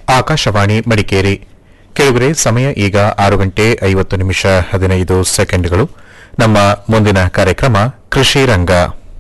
ಆಕಾಶವಾಣಿ ಮಡಿಕೇರಿ ಕೆಳಗರೆ ಸಮಯ ಈಗ ಆರು ಗಂಟೆ ಐವತ್ತು ನಿಮಿಷ ಹದಿನೈದು ಸೆಕೆಂಡ್ಗಳು ನಮ್ಮ ಮುಂದಿನ ಕಾರ್ಯಕ್ರಮ ಕೃಷಿ ರಂಗ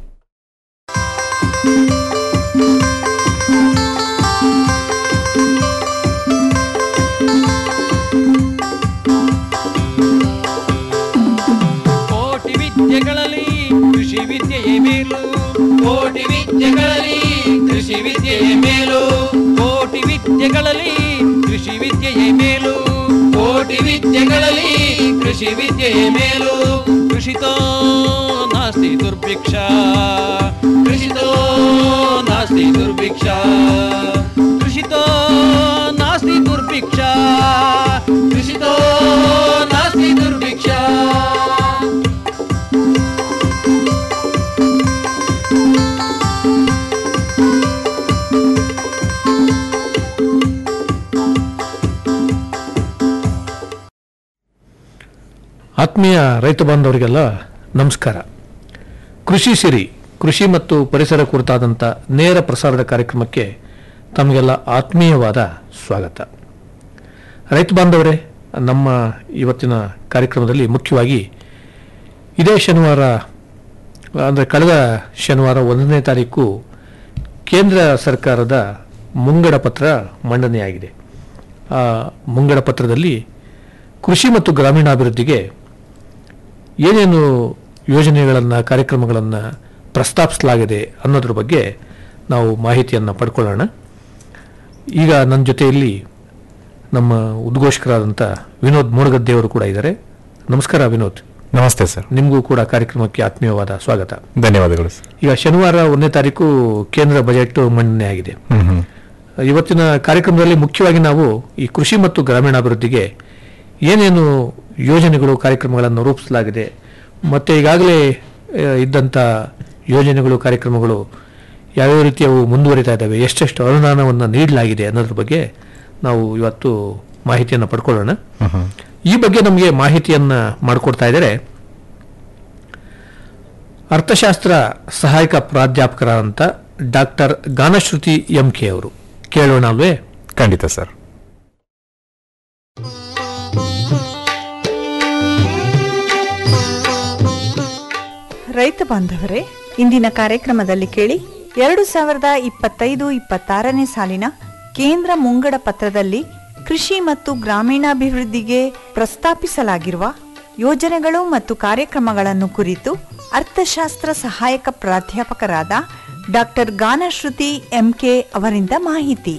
ಕೋಟಿ ವಿದ್ಯೆಗಳಲ್ಲಿ ಕೃಷಿ ವಿದ್ಯೆಯೇ ಮೇಲು ಕೋಟಿ ವಿದ್ಯೆಗಳಲ್ಲಿ ಕೃಷಿ ವಿದ್ಯೆಯೇ ಮೇಲು ಕೋಟಿ ವಿದ್ಯೆಗಳಲ್ಲಿ ಕೃಷಿ ವಿದ್ಯೆಯೇ ಮೇಲು ಕೋಟಿ ವಿದ್ಯೆಗಳಲ್ಲಿ ಕೃಷಿ ವಿದ್ಯೆಯೇ ಮೇಲು ಕೃಷಿತೋ ನಾಸ್ತಿ ದುರ್ಭಿಕ್ಷ ಕೃಷಿತೋ ನಾಸ್ತಿ ದುರ್ಭಿಕ್ಷ ಕೃಷಿತೋ ನಾಸ್ತಿ ದುರ್ಭಿಕ್ಷ ಕೃಷಿತೋ ನಾಸ್ತಿ ದುರ್ಭಿಕ್ಷ ಆತ್ಮೀಯ ರೈತ ಬಾಂಧವರಿಗೆಲ್ಲ ನಮಸ್ಕಾರ ಕೃಷಿ ಸಿರಿ ಕೃಷಿ ಮತ್ತು ಪರಿಸರ ಕುರಿತಾದಂಥ ನೇರ ಪ್ರಸಾರದ ಕಾರ್ಯಕ್ರಮಕ್ಕೆ ತಮಗೆಲ್ಲ ಆತ್ಮೀಯವಾದ ಸ್ವಾಗತ ರೈತ ಬಾಂಧವರೇ ನಮ್ಮ ಇವತ್ತಿನ ಕಾರ್ಯಕ್ರಮದಲ್ಲಿ ಮುಖ್ಯವಾಗಿ ಇದೇ ಶನಿವಾರ ಅಂದರೆ ಕಳೆದ ಶನಿವಾರ ಒಂದನೇ ತಾರೀಕು ಕೇಂದ್ರ ಸರ್ಕಾರದ ಮುಂಗಡ ಪತ್ರ ಮಂಡನೆಯಾಗಿದೆ ಆ ಮುಂಗಡ ಪತ್ರದಲ್ಲಿ ಕೃಷಿ ಮತ್ತು ಗ್ರಾಮೀಣಾಭಿವೃದ್ಧಿಗೆ ಏನೇನು ಯೋಜನೆಗಳನ್ನು ಕಾರ್ಯಕ್ರಮಗಳನ್ನು ಪ್ರಸ್ತಾಪಿಸಲಾಗಿದೆ ಅನ್ನೋದ್ರ ಬಗ್ಗೆ ನಾವು ಮಾಹಿತಿಯನ್ನು ಪಡ್ಕೊಳ್ಳೋಣ ಈಗ ನನ್ನ ಜೊತೆಯಲ್ಲಿ ನಮ್ಮ ಉದ್ಘೋಷಕರಾದಂಥ ವಿನೋದ್ ಮೂಡಗದ್ದೆಯವರು ಕೂಡ ಇದ್ದಾರೆ ನಮಸ್ಕಾರ ವಿನೋದ್ ನಮಸ್ತೆ ಸರ್ ನಿಮಗೂ ಕೂಡ ಕಾರ್ಯಕ್ರಮಕ್ಕೆ ಆತ್ಮೀಯವಾದ ಸ್ವಾಗತ ಧನ್ಯವಾದಗಳು ಸರ್ ಈಗ ಶನಿವಾರ ಒಂದನೇ ತಾರೀಕು ಕೇಂದ್ರ ಬಜೆಟ್ ಮಂಡನೆ ಆಗಿದೆ ಹ್ಮ್ ಹ್ಮ್ ಇವತ್ತಿನ ಕಾರ್ಯಕ್ರಮದಲ್ಲಿ ಮುಖ್ಯವಾಗಿ ನಾವು ಈ ಕೃಷಿ ಮತ್ತು ಗ್ರಾಮೀಣಾಭಿವೃದ್ಧಿಗೆ ಏನೇನು ಯೋಜನೆಗಳು ಕಾರ್ಯಕ್ರಮಗಳನ್ನು ರೂಪಿಸಲಾಗಿದೆ ಮತ್ತು ಈಗಾಗಲೇ ಆ, ಇದ್ದಂಥ ಯೋಜನೆಗಳು ಕಾರ್ಯಕ್ರಮಗಳು ಯಾವ್ಯಾವ ರೀತಿ ಅವು ಮುಂದುವರಿತಾ ಇದ್ದಾವೆ ಎಷ್ಟೆಷ್ಟು ಅನುದಾನವನ್ನು ನೀಡಲಾಗಿದೆ ಅನ್ನೋದ್ರ ಬಗ್ಗೆ ನಾವು ಇವತ್ತು ಮಾಹಿತಿಯನ್ನು ಪಡ್ಕೊಳ್ಳೋಣ ಹ್ಮ್ ಹ್ಮ್ ಈ ಬಗ್ಗೆ ನಮಗೆ ಮಾಹಿತಿಯನ್ನು ಮಾಡಿಕೊಡ್ತಾ ಇದ್ದಾರೆ ಅರ್ಥಶಾಸ್ತ್ರ ಸಹಾಯಕ ಪ್ರಾಧ್ಯಾಪಕರಾದಂಥ ಡಾಕ್ಟರ್ ಗಾನಶ್ರುತಿ ಎಂ ಕೆ ಅವರು ಕೇಳೋಣ ಅಲ್ವೇ ಖಂಡಿತ ಸರ್ ರೈತ ಬಾಂಧವರೇ ಇಂದಿನ ಕಾರ್ಯಕ್ರಮದಲ್ಲಿ ಕೇಳಿ ಎರಡು ಸಾವಿರದ ಇಪ್ಪತ್ತೈದು ಇಪ್ಪತ್ತಾರನೇ ಸಾಲಿನ ಕೇಂದ್ರ ಮುಂಗಡ ಪತ್ರದಲ್ಲಿ ಕೃಷಿ ಮತ್ತು ಗ್ರಾಮೀಣಾಭಿವೃದ್ಧಿಗೆ ಪ್ರಸ್ತಾಪಿಸಲಾಗಿರುವ ಯೋಜನೆಗಳು ಮತ್ತು ಕಾರ್ಯಕ್ರಮಗಳನ್ನು ಕುರಿತು ಅರ್ಥಶಾಸ್ತ್ರ ಸಹಾಯಕ ಪ್ರಾಧ್ಯಾಪಕರಾದ ಡಾಕ್ಟರ್ ಗಾನಶ್ರುತಿ ಎಂಕೆ ಅವರಿಂದ ಮಾಹಿತಿ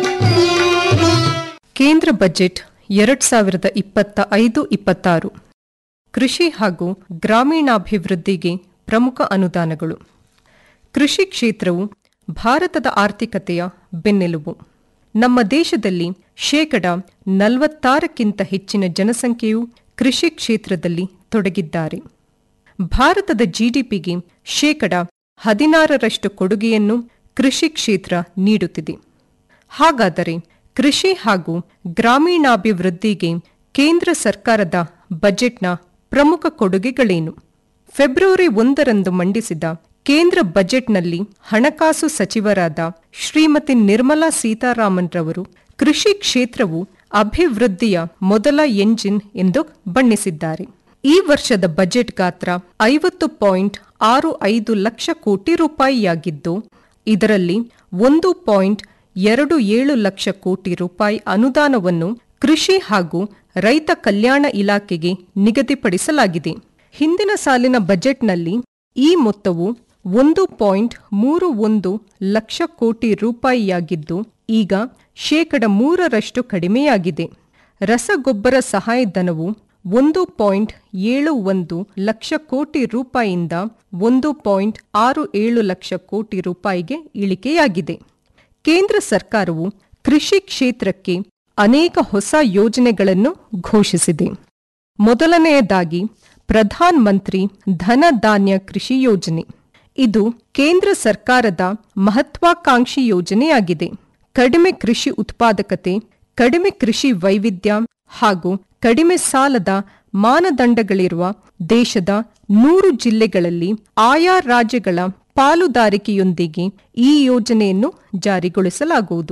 ಕೇಂದ್ರ ಬಜೆಟ್ ಎರಡ್ ಸಾವಿರದ ಇಪ್ಪತ್ತ ಐದು ಇಪ್ಪತ್ತಾರು ಕೃಷಿ ಹಾಗೂ ಗ್ರಾಮೀಣಾಭಿವೃದ್ಧಿಗೆ ಪ್ರಮುಖ ಅನುದಾನಗಳು ಕೃಷಿ ಕ್ಷೇತ್ರವು ಭಾರತದ ಆರ್ಥಿಕತೆಯ ಬೆನ್ನೆಲುಬು ನಮ್ಮ ದೇಶದಲ್ಲಿ ಶೇಕಡ ನಲವತ್ತಾರಕ್ಕಿಂತ ಹೆಚ್ಚಿನ ಜನಸಂಖ್ಯೆಯು ಕೃಷಿ ಕ್ಷೇತ್ರದಲ್ಲಿ ತೊಡಗಿದ್ದಾರೆ ಭಾರತದ ಜಿಡಿಪಿಗೆ ಶೇಕಡ ಹದಿನಾರರಷ್ಟು ಕೊಡುಗೆಯನ್ನು ಕೃಷಿ ಕ್ಷೇತ್ರ ನೀಡುತ್ತಿದೆ ಹಾಗಾದರೆ ಕೃಷಿ ಹಾಗೂ ಗ್ರಾಮೀಣಾಭಿವೃದ್ಧಿಗೆ ಕೇಂದ್ರ ಸರ್ಕಾರದ ಬಜೆಟ್ನ ಪ್ರಮುಖ ಕೊಡುಗೆಗಳೇನು ಫೆಬ್ರವರಿ ಒಂದರಂದು ಮಂಡಿಸಿದ ಕೇಂದ್ರ ಬಜೆಟ್ನಲ್ಲಿ ಹಣಕಾಸು ಸಚಿವರಾದ ಶ್ರೀಮತಿ ನಿರ್ಮಲಾ ಸೀತಾರಾಮನ್ ರವರು ಕೃಷಿ ಕ್ಷೇತ್ರವು ಅಭಿವೃದ್ಧಿಯ ಮೊದಲ ಎಂಜಿನ್ ಎಂದು ಬಣ್ಣಿಸಿದ್ದಾರೆ ಈ ವರ್ಷದ ಬಜೆಟ್ ಗಾತ್ರ ಐವತ್ತು ಪಾಯಿಂಟ್ ಆರು ಐದು ಲಕ್ಷ ಕೋಟಿ ರೂಪಾಯಿಯಾಗಿದ್ದು ಇದರಲ್ಲಿ ಒಂದು ಪಾಯಿಂಟ್ ಎರಡು ಏಳು ಲಕ್ಷ ಕೋಟಿ ರೂಪಾಯಿ ಅನುದಾನವನ್ನು ಕೃಷಿ ಹಾಗೂ ರೈತ ಕಲ್ಯಾಣ ಇಲಾಖೆಗೆ ನಿಗದಿಪಡಿಸಲಾಗಿದೆ ಹಿಂದಿನ ಸಾಲಿನ ಬಜೆಟ್ನಲ್ಲಿ ಈ ಮೊತ್ತವು ಒಂದು ಪಾಯಿಂಟ್ ಮೂರು ಒಂದು ಲಕ್ಷ ಕೋಟಿ ರೂಪಾಯಿಯಾಗಿದ್ದು ಈಗ ಶೇಕಡ ಮೂರರಷ್ಟು ಕಡಿಮೆಯಾಗಿದೆ ರಸಗೊಬ್ಬರ ಸಹಾಯಧನವು ಒಂದು ಪಾಯಿಂಟ್ ಏಳು ಒಂದು ಲಕ್ಷ ಕೋಟಿ ರೂಪಾಯಿಯಿಂದ ಒಂದು ಪಾಯಿಂಟ್ ಆರು ಏಳು ಲಕ್ಷ ಕೋಟಿ ರೂಪಾಯಿಗೆ ಇಳಿಕೆಯಾಗಿದೆ ಕೇಂದ್ರ ಸರ್ಕಾರವು ಕೃಷಿ ಕ್ಷೇತ್ರಕ್ಕೆ ಅನೇಕ ಹೊಸ ಯೋಜನೆಗಳನ್ನು ಘೋಷಿಸಿದೆ ಮೊದಲನೆಯದಾಗಿ ಪ್ರಧಾನ್ ಮಂತ್ರಿ ಧನ ಧಾನ್ಯ ಕೃಷಿ ಯೋಜನೆ ಇದು ಕೇಂದ್ರ ಸರ್ಕಾರದ ಮಹತ್ವಾಕಾಂಕ್ಷಿ ಯೋಜನೆಯಾಗಿದೆ ಕಡಿಮೆ ಕೃಷಿ ಉತ್ಪಾದಕತೆ ಕಡಿಮೆ ಕೃಷಿ ವೈವಿಧ್ಯ ಹಾಗೂ ಕಡಿಮೆ ಸಾಲದ ಮಾನದಂಡಗಳಿರುವ ದೇಶದ ನೂರು ಜಿಲ್ಲೆಗಳಲ್ಲಿ ಆಯಾ ರಾಜ್ಯಗಳ ಪಾಲುದಾರಿಕೆಯೊಂದಿಗೆ ಈ ಯೋಜನೆಯನ್ನು ಜಾರಿಗೊಳಿಸಲಾಗುವುದು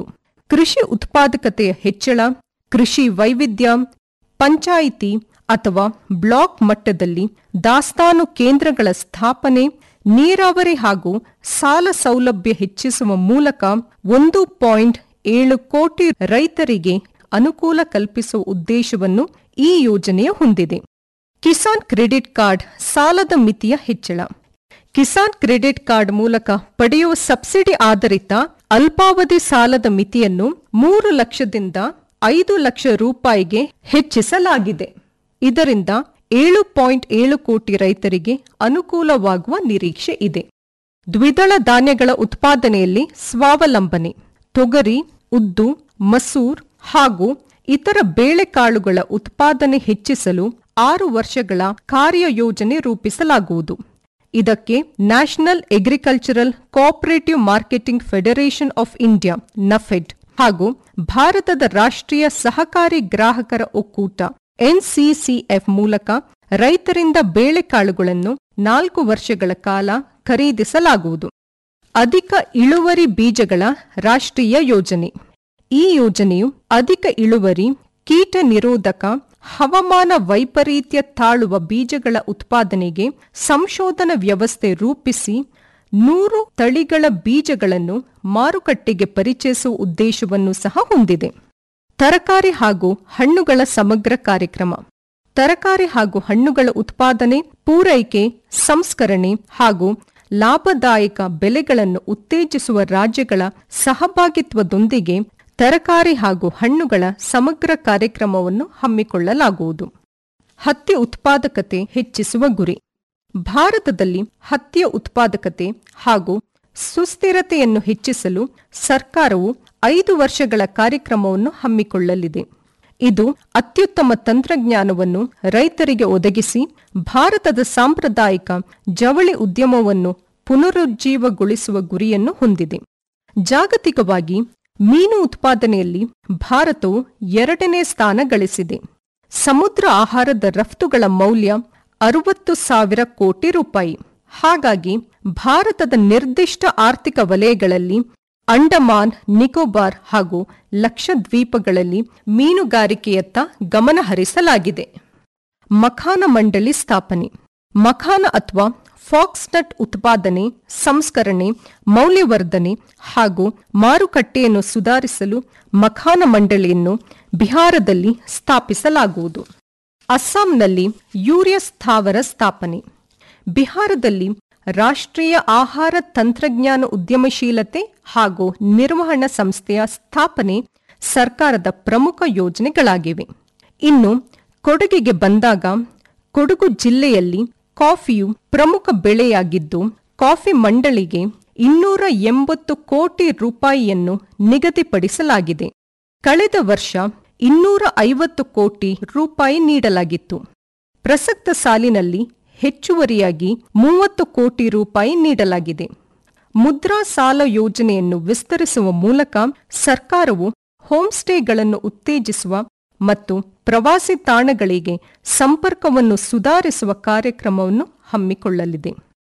ಕೃಷಿ ಉತ್ಪಾದಕತೆಯ ಹೆಚ್ಚಳ ಕೃಷಿ ವೈವಿಧ್ಯ ಪಂಚಾಯಿತಿ ಅಥವಾ ಬ್ಲಾಕ್ ಮಟ್ಟದಲ್ಲಿ ದಾಸ್ತಾನು ಕೇಂದ್ರಗಳ ಸ್ಥಾಪನೆ ನೀರಾವರಿ ಹಾಗೂ ಸಾಲ ಸೌಲಭ್ಯ ಹೆಚ್ಚಿಸುವ ಮೂಲಕ ಒಂದು ಪಾಯಿಂಟ್ ಏಳು ಕೋಟಿ ರೈತರಿಗೆ ಅನುಕೂಲ ಕಲ್ಪಿಸುವ ಉದ್ದೇಶವನ್ನು ಈ ಯೋಜನೆಯು ಹೊಂದಿದೆ ಕಿಸಾನ್ ಕ್ರೆಡಿಟ್ ಕಾರ್ಡ್ ಸಾಲದ ಮಿತಿಯ ಹೆಚ್ಚಳ ಕಿಸಾನ್ ಕ್ರೆಡಿಟ್ ಕಾರ್ಡ್ ಮೂಲಕ ಪಡೆಯುವ ಸಬ್ಸಿಡಿ ಆಧಾರಿತ ಅಲ್ಪಾವಧಿ ಸಾಲದ ಮಿತಿಯನ್ನು ಮೂರು ಲಕ್ಷದಿಂದ ಐದು ಲಕ್ಷ ರೂಪಾಯಿಗೆ ಹೆಚ್ಚಿಸಲಾಗಿದೆ ಇದರಿಂದ ಏಳು ಪಾಯಿಂಟ್ ಏಳು ಕೋಟಿ ರೈತರಿಗೆ ಅನುಕೂಲವಾಗುವ ನಿರೀಕ್ಷೆ ಇದೆ ದ್ವಿದಳ ಧಾನ್ಯಗಳ ಉತ್ಪಾದನೆಯಲ್ಲಿ ಸ್ವಾವಲಂಬನೆ ತೊಗರಿ ಉದ್ದು ಮಸೂರ್ ಹಾಗೂ ಇತರ ಬೇಳೆಕಾಳುಗಳ ಉತ್ಪಾದನೆ ಹೆಚ್ಚಿಸಲು ಆರು ವರ್ಷಗಳ ಕಾರ್ಯಯೋಜನೆ ರೂಪಿಸಲಾಗುವುದು ಇದಕ್ಕೆ national agricultural cooperative marketing federation of India NAFED ಹಾಗೂ ಭಾರತದ ರಾಷ್ಟ್ರೀಯ ಸಹಕಾರಿ ಗ್ರಾಹಕರ ಒಕ್ಕೂಟ ಎನ್ಸಿಸಿಎಫ್ ಮೂಲಕ ರೈತರಿಂದ ಬೇಳೆಕಾಳುಗಳನ್ನು ನಾಲ್ಕು ವರ್ಷಗಳ ಕಾಲ ಖರೀದಿಸಲಾಗುವುದು ಅಧಿಕ ಇಳುವರಿ ಬೀಜಗಳ ರಾಷ್ಟ್ರೀಯ ಯೋಜನೆ ಈ ಯೋಜನೆಯು ಅಧಿಕ ಇಳುವರಿ ಕೀಟ ನಿರೋಧಕ ಹವಾಮಾನ ವೈಪರೀತ್ಯ ತಾಳುವ ಬೀಜಗಳ ಉತ್ಪಾದನೆಗೆ ಸಂಶೋಧನಾ ವ್ಯವಸ್ಥೆ ರೂಪಿಸಿ ನೂರು ತಳಿಗಳ ಬೀಜಗಳನ್ನು ಮಾರುಕಟ್ಟೆಗೆ ಪರಿಚಯಿಸುವ ಉದ್ದೇಶವನ್ನು ಸಹ ಹೊಂದಿದೆ ತರಕಾರಿ ಹಾಗೂ ಹಣ್ಣುಗಳ ಸಮಗ್ರ ಕಾರ್ಯಕ್ರಮ ತರಕಾರಿ ಹಾಗೂ ಹಣ್ಣುಗಳ ಉತ್ಪಾದನೆ ಪೂರೈಕೆ ಸಂಸ್ಕರಣೆ ಹಾಗೂ ಲಾಭದಾಯಕ ಬೆಲೆಗಳನ್ನು ಉತ್ತೇಜಿಸುವ ರಾಜ್ಯಗಳ ಸಹಭಾಗಿತ್ವದೊಂದಿಗೆ ತರಕಾರಿ ಹಾಗೂ ಹಣ್ಣುಗಳ ಸಮಗ್ರ ಕಾರ್ಯಕ್ರಮವನ್ನು ಹಮ್ಮಿಕೊಳ್ಳಲಾಗುವುದು ಹತ್ತಿ ಉತ್ಪಾದಕತೆ ಹೆಚ್ಚಿಸುವ ಗುರಿ ಭಾರತದಲ್ಲಿ ಹತ್ತಿಯ ಉತ್ಪಾದಕತೆ ಹಾಗೂ ಸುಸ್ಥಿರತೆಯನ್ನು ಹೆಚ್ಚಿಸಲು ಸರ್ಕಾರವು ಐದು ವರ್ಷಗಳ ಕಾರ್ಯಕ್ರಮವನ್ನು ಹಮ್ಮಿಕೊಳ್ಳಲಿದೆ ಇದು ಅತ್ಯುತ್ತಮ ತಂತ್ರಜ್ಞಾನವನ್ನು ರೈತರಿಗೆ ಒದಗಿಸಿ ಭಾರತದ ಸಾಂಪ್ರದಾಯಿಕ ಜವಳಿ ಉದ್ಯಮವನ್ನು ಪುನರುಜ್ಜೀವಗೊಳಿಸುವ ಗುರಿಯನ್ನು ಹೊಂದಿದೆ ಜಾಗತಿಕವಾಗಿ ಮೀನು ಉತ್ಪಾದನೆಯಲ್ಲಿ ಭಾರತವು ಎರಡನೇ ಸ್ಥಾನ ಗಳಿಸಿದೆ ಸಮುದ್ರ ಆಹಾರದ ರಫ್ತುಗಳ ಮೌಲ್ಯ ಅರವತ್ತು ಸಾವಿರ ಕೋಟಿ ರೂಪಾಯಿ ಹಾಗಾಗಿ ಭಾರತದ ನಿರ್ದಿಷ್ಟ ಆರ್ಥಿಕ ವಲಯಗಳಲ್ಲಿ ಅಂಡಮಾನ್ ನಿಕೋಬಾರ್ ಹಾಗೂ ಲಕ್ಷದ್ವೀಪಗಳಲ್ಲಿ ಮೀನುಗಾರಿಕೆಯತ್ತ ಗಮನ ಹರಿಸಲಾಗಿದೆ ಮಖಾನ ಮಂಡಳಿ ಸ್ಥಾಪನೆ ಮಖಾನ ಅಥವಾ ಫಾಕ್ಸ್ನಟ್ ಉತ್ಪಾದನೆ ಸಂಸ್ಕರಣೆ ಮೌಲ್ಯವರ್ಧನೆ ಹಾಗೂ ಮಾರುಕಟ್ಟೆಯನ್ನು ಸುಧಾರಿಸಲು ಮಖಾನ ಮಂಡಳಿಯನ್ನು ಬಿಹಾರದಲ್ಲಿ ಸ್ಥಾಪಿಸಲಾಗುವುದು ಅಸ್ಸಾಂನಲ್ಲಿ ಯೂರಿಯಾ ಸ್ಥಾವರ ಸ್ಥಾಪನೆ ಬಿಹಾರದಲ್ಲಿ ರಾಷ್ಟ್ರೀಯ ಆಹಾರ ತಂತ್ರಜ್ಞಾನ ಉದ್ಯಮಶೀಲತೆ ಹಾಗೂ ನಿರ್ವಹಣಾ ಸಂಸ್ಥೆಯ ಸ್ಥಾಪನೆ ಸರ್ಕಾರದ ಪ್ರಮುಖ ಯೋಜನೆಗಳಾಗಿವೆ ಇನ್ನು ಕೊಡಗಿಗೆ ಬಂದಾಗ ಕೊಡಗು ಜಿಲ್ಲೆಯಲ್ಲಿ ಕಾಫಿಯು ಪ್ರಮುಖ ಬೆಳೆಯಾಗಿದ್ದು ಕಾಫಿ ಮಂಡಳಿಗೆ ಇನ್ನೂರ ಎಂಬತ್ತು ಕೋಟಿ ರೂಪಾಯಿಯನ್ನು ನಿಗದಿಪಡಿಸಲಾಗಿದೆ ಕಳೆದ ವರ್ಷ ಇನ್ನೂರ ಐವತ್ತು ಕೋಟಿ ರೂಪಾಯಿ ನೀಡಲಾಗಿತ್ತು ಪ್ರಸಕ್ತ ಸಾಲಿನಲ್ಲಿ ಹೆಚ್ಚುವರಿಯಾಗಿ ಮೂವತ್ತು ಕೋಟಿ ರೂಪಾಯಿ ನೀಡಲಾಗಿದೆ ಮುದ್ರಾ ಸಾಲ ಯೋಜನೆಯನ್ನು ವಿಸ್ತರಿಸುವ ಮೂಲಕ ಸರ್ಕಾರವು ಹೋಂಸ್ಟೇಗಳನ್ನು ಉತ್ತೇಜಿಸುವ ಮತ್ತು ಪ್ರವಾಸಿ ತಾಣಗಳಿಗೆ ಸಂಪರ್ಕವನ್ನು ಸುಧಾರಿಸುವ ಕಾರ್ಯಕ್ರಮವನ್ನು ಹಮ್ಮಿಕೊಳ್ಳಲಿದೆ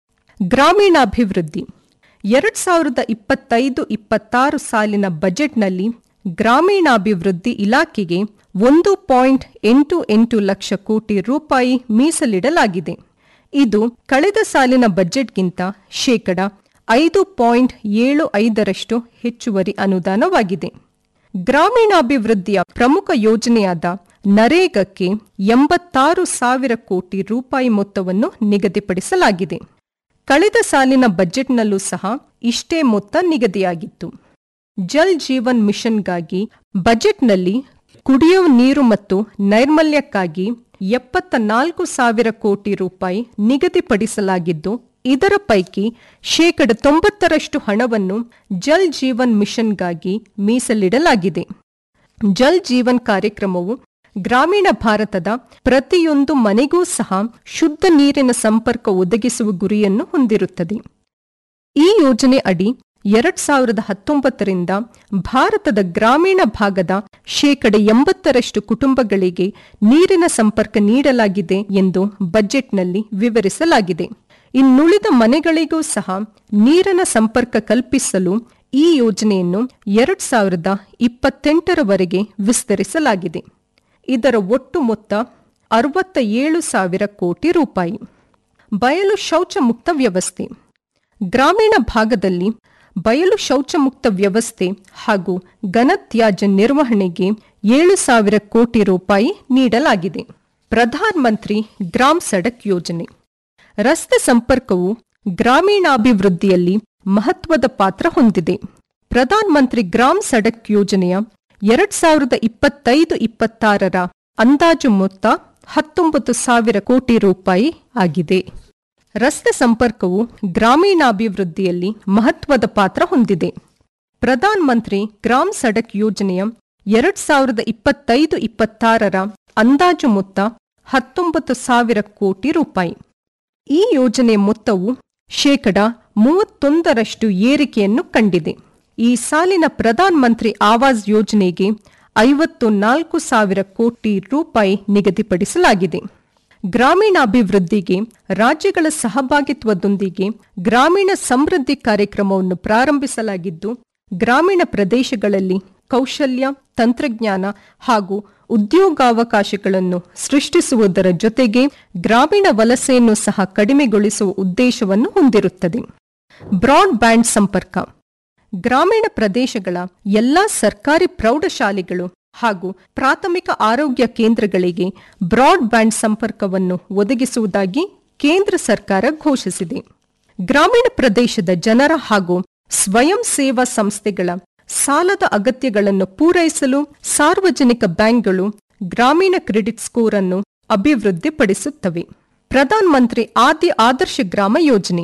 ಗ್ರಾಮೀಣಾಭಿವೃದ್ಧಿ ಎರಡ್ ಸಾವಿರದ ಇಪ್ಪತ್ತೈದು ಇಪ್ಪತ್ತಾರು ಸಾಲಿನ ಬಜೆಟ್ನಲ್ಲಿ ಗ್ರಾಮೀಣಾಭಿವೃದ್ಧಿ ಇಲಾಖೆಗೆ ಒಂದು ಪಾಯಿಂಟ್ ಎಂಟು ಎಂಟು ಲಕ್ಷ ಕೋಟಿ ರೂಪಾಯಿ ಮೀಸಲಿಡಲಾಗಿದೆ ಇದು ಕಳೆದ ಸಾಲಿನ ಬಜೆಟ್ಗಿಂತ ಶೇಕಡ ಐದು ಪಾಯಿಂಟ್ ಏಳು ಐದರಷ್ಟು ಹೆಚ್ಚುವರಿ ಅನುದಾನವಾಗಿದೆ ಗ್ರಾಮೀಣಾಭಿವೃದ್ಧಿಯ ಪ್ರಮುಖ ಯೋಜನೆಯಾದ ನರೇಗಕ್ಕೆ ಎಂಬತ್ತಾರು ಸಾವಿರ ಕೋಟಿ ರೂಪಾಯಿ ಮೊತ್ತವನ್ನು ನಿಗದಿಪಡಿಸಲಾಗಿದೆ ಕಳೆದ ಸಾಲಿನ ಬಜೆಟ್ನಲ್ಲೂ ಸಹ ಇಷ್ಟೇ ಮೊತ್ತ ನಿಗದಿಯಾಗಿತ್ತು ಜಲ್ ಜೀವನ್ ಮಿಷನ್ಗಾಗಿ ಬಜೆಟ್ನಲ್ಲಿ ಕುಡಿಯುವ ನೀರು ಮತ್ತು ನೈರ್ಮಲ್ಯಕ್ಕಾಗಿ ಎಪ್ಪತ್ತ ನಾಲ್ಕು ಸಾವಿರ ಕೋಟಿ ರೂಪಾಯಿ ನಿಗದಿಪಡಿಸಲಾಗಿದ್ದು ಇದರ ಪೈಕಿ ಶೇಕಡ ತೊಂಬತ್ತರಷ್ಟು ಹಣವನ್ನು ಜಲ್ ಜೀವನ್ ಮಿಷನ್ಗಾಗಿ ಮೀಸಲಿಡಲಾಗಿದೆ ಜಲ್ ಜೀವನ್ ಕಾರ್ಯಕ್ರಮವು ಗ್ರಾಮೀಣ ಭಾರತದ ಪ್ರತಿಯೊಂದು ಮನೆಗೂ ಸಹ ಶುದ್ಧ ನೀರಿನ ಸಂಪರ್ಕ ಒದಗಿಸುವ ಗುರಿಯನ್ನು ಹೊಂದಿರುತ್ತದೆ ಈ ಯೋಜನೆ ಅಡಿ ಎರಡ್ ಸಾವಿರದ ಹತ್ತೊಂಬತ್ತರಿಂದ ಭಾರತದ ಗ್ರಾಮೀಣ ಭಾಗದ ಶೇಕಡ ಎಂಬತ್ತರಷ್ಟು ಕುಟುಂಬಗಳಿಗೆ ನೀರಿನ ಸಂಪರ್ಕ ನೀಡಲಾಗಿದೆ ಎಂದು ಬಜೆಟ್ನಲ್ಲಿ ವಿವರಿಸಲಾಗಿದೆ ಇನ್ನುಳಿದ ಮನೆಗಳಿಗೂ ಸಹ ನೀರಿನ ಸಂಪರ್ಕ ಕಲ್ಪಿಸಲು ಈ ಯೋಜನೆಯನ್ನು ಎರಡ್ ಸಾವಿರದ ಇಪ್ಪತ್ತೆಂಟರವರೆಗೆ ವಿಸ್ತರಿಸಲಾಗಿದೆ ಇದರ ಒಟ್ಟು ಮೊತ್ತ ಅರವತ್ತ ಏಳು ಸಾವಿರ ಕೋಟಿ ರೂಪಾಯಿ ಬಯಲು ಶೌಚ ಮುಕ್ತ ವ್ಯವಸ್ಥೆ ಗ್ರಾಮೀಣ ಭಾಗದಲ್ಲಿ ಬಯಲು ಶೌಚ ಮುಕ್ತ ವ್ಯವಸ್ಥೆ ಹಾಗೂ ಘನತ್ಯಾಜ್ಯ ನಿರ್ವಹಣೆಗೆ ಏಳು ಸಾವಿರ ಕೋಟಿ ರೂಪಾಯಿ ನೀಡಲಾಗಿದೆ ಪ್ರಧಾನ ಮಂತ್ರಿ ಗ್ರಾಮ್ ಸಡಕ್ ಯೋಜನೆ ರಸ್ತೆ ಸಂಪರ್ಕವು ಗ್ರಾಮೀಣಾಭಿವೃದ್ಧಿಯಲ್ಲಿ ಮಹತ್ವದ ಪಾತ್ರ ಹೊಂದಿದೆ ಪ್ರಧಾನ ಮಂತ್ರಿ ಗ್ರಾಮ್ ಸಡಕ್ ಯೋಜನೆಯ ಎರಡ್ ಸಾವಿರದ ಇಪ್ಪತ್ತೈದು ಇಪ್ಪತ್ತಾರರ ಅಂದಾಜು ಮೊತ್ತ ಹತ್ತೊಂಬತ್ತು ಸಾವಿರ ಕೋಟಿ ರೂಪಾಯಿ ಆಗಿದೆ ರಸ್ತೆ ಸಂಪರ್ಕವು ಗ್ರಾಮೀಣಾಭಿವೃದ್ಧಿಯಲ್ಲಿ ಮಹತ್ವದ ಪಾತ್ರ ಹೊಂದಿದೆ ಪ್ರಧಾನ ಮಂತ್ರಿ ಗ್ರಾಮ್ ಸಡಕ್ ಯೋಜನೆಯ ಎರಡ್ ಸಾವಿರದ ಇಪ್ಪತ್ತೈದು ಇಪ್ಪತ್ತಾರರ ಅಂದಾಜು ಮೊತ್ತ ಹತ್ತೊಂಬತ್ತು ಸಾವಿರ ಕೋಟಿ ರೂಪಾಯಿ ಈ ಯೋಜನೆ ಮೊತ್ತವು ಶೇಕಡ ಮೂವತ್ತೊಂದರಷ್ಟು ಏರಿಕೆಯನ್ನು ಕಂಡಿದೆ ಈ ಸಾಲಿನ ಪ್ರಧಾನ ಮಂತ್ರಿ ಆವಾಸ್ ಯೋಜನೆಗೆ ಐವತ್ತು ನಾಲ್ಕು ಸಾವಿರ ಕೋಟಿ ರೂಪಾಯಿ ನಿಗದಿಪಡಿಸಲಾಗಿದೆ ಗ್ರಾಮೀಣಾಭಿವೃದ್ಧಿಗೆ ರಾಜ್ಯಗಳ ಸಹಭಾಗಿತ್ವದೊಂದಿಗೆ ಗ್ರಾಮೀಣ ಸಮೃದ್ಧಿ ಕಾರ್ಯಕ್ರಮವನ್ನು ಪ್ರಾರಂಭಿಸಲಾಗಿದ್ದು ಗ್ರಾಮೀಣ ಪ್ರದೇಶಗಳಲ್ಲಿ ಕೌಶಲ್ಯ ತಂತ್ರಜ್ಞಾನ ಹಾಗೂ ಉದ್ಯೋಗಾವಕಾಶಗಳನ್ನು ಸೃಷ್ಟಿಸುವುದರ ಜೊತೆಗೆ ಗ್ರಾಮೀಣ ವಲಸೆಯನ್ನು ಸಹ ಕಡಿಮೆಗೊಳಿಸುವ ಉದ್ದೇಶವನ್ನು ಹೊಂದಿರುತ್ತದೆ ಬ್ರಾಡ್ ಬ್ಯಾಂಡ್ ಸಂಪರ್ಕ ಗ್ರಾಮೀಣ ಪ್ರದೇಶಗಳ ಎಲ್ಲಾ ಸರ್ಕಾರಿ ಪ್ರೌಢಶಾಲೆಗಳು ಹಾಗೂ ಪ್ರಾಥಮಿಕ ಆರೋಗ್ಯ ಕೇಂದ್ರಗಳಿಗೆ ಬ್ರಾಡ್ ಬ್ಯಾಂಡ್ ಸಂಪರ್ಕವನ್ನು ಒದಗಿಸುವುದಾಗಿ ಕೇಂದ್ರ ಸರ್ಕಾರ ಘೋಷಿಸಿದೆ ಗ್ರಾಮೀಣ ಪ್ರದೇಶದ ಜನರ ಹಾಗೂ ಸ್ವಯಂ ಸೇವಾ ಸಂಸ್ಥೆಗಳ ಸಾಲದ ಅಗತ್ಯಗಳನ್ನು ಪೂರೈಸಲು ಸಾರ್ವಜನಿಕ ಬ್ಯಾಂಕ್ಗಳು ಗ್ರಾಮೀಣ ಕ್ರೆಡಿಟ್ ಸ್ಕೋರ್ ಅನ್ನು ಅಭಿವೃದ್ಧಿಪಡಿಸುತ್ತವೆ ಪ್ರಧಾನ ಮಂತ್ರಿ ಆದಿ ಆದರ್ಶ ಗ್ರಾಮ ಯೋಜನೆ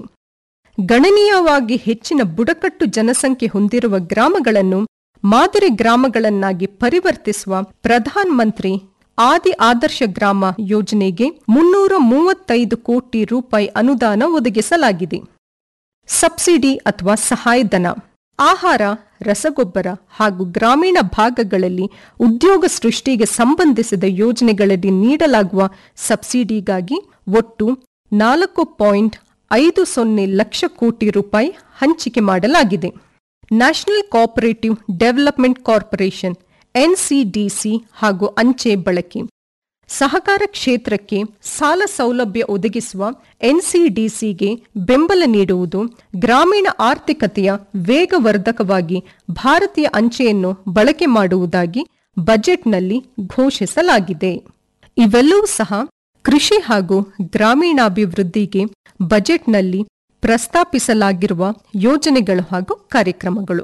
ಗಣನೀಯವಾಗಿ ಹೆಚ್ಚಿನ ಬುಡಕಟ್ಟು ಜನಸಂಖ್ಯೆ ಹೊಂದಿರುವ ಗ್ರಾಮಗಳನ್ನು ಮಾದರಿ ಗ್ರಾಮಗಳನ್ನಾಗಿ ಪರಿವರ್ತಿಸುವ ಪ್ರಧಾನ ಮಂತ್ರಿ ಆದಿ ಆದರ್ಶ ಗ್ರಾಮ ಯೋಜನೆಗೆ ಮುನ್ನೂರ ಮೂವತ್ತೈದು ಕೋಟಿ ರೂಪಾಯಿ ಅನುದಾನ ಒದಗಿಸಲಾಗಿದೆ ಸಬ್ಸಿಡಿ ಅಥವಾ ಸಹಾಯಧನ ಆಹಾರ ರಸಗೊಬ್ಬರ ಹಾಗೂ ಗ್ರಾಮೀಣ ಭಾಗಗಳಲ್ಲಿ ಉದ್ಯೋಗ ಸೃಷ್ಟಿಗೆ ಸಂಬಂಧಿಸಿದ ಯೋಜನೆಗಳಲ್ಲಿ ನೀಡಲಾಗುವ ಸಬ್ಸಿಡಿಗಾಗಿ ಒಟ್ಟು ನಾಲ್ಕು ಪಾಯಿಂಟ್ ಐದು ಸೊನ್ನೆ ಲಕ್ಷ ಕೋಟಿ ರೂಪಾಯಿ ಹಂಚಿಕೆ ಮಾಡಲಾಗಿದೆ national cooperative development corporation NCDC ಹಾಗೂ ಅಂಚೆ ಬಳಕೆ ಸಹಕಾರ ಕ್ಷೇತ್ರಕ್ಕೆ ಸಾಲ ಸೌಲಭ್ಯ ಒದಗಿಸುವ ಎನ್ಸಿಡಿಸಿಗೆ ಬೆಂಬಲ ನೀಡುವುದು ಗ್ರಾಮೀಣ ಆರ್ಥಿಕತೆಯ ವೇಗವರ್ಧಕವಾಗಿ ಭಾರತೀಯ ಅಂಚೆಯನ್ನು ಬಳಕೆ ಮಾಡುವುದಾಗಿ ಬಜೆಟ್ನಲ್ಲಿ ಘೋಷಿಸಲಾಗಿದೆ ಇವೆಲ್ಲವೂ ಸಹ ಕೃಷಿ ಹಾಗೂ ಗ್ರಾಮೀಣಾಭಿವೃದ್ಧಿಗೆ ಬಜೆಟ್ನಲ್ಲಿ ಪ್ರಸ್ತಾಪಿಸಲಾಗಿರುವ ಯೋಜನೆಗಳು ಹಾಗೂ ಕಾರ್ಯಕ್ರಮಗಳು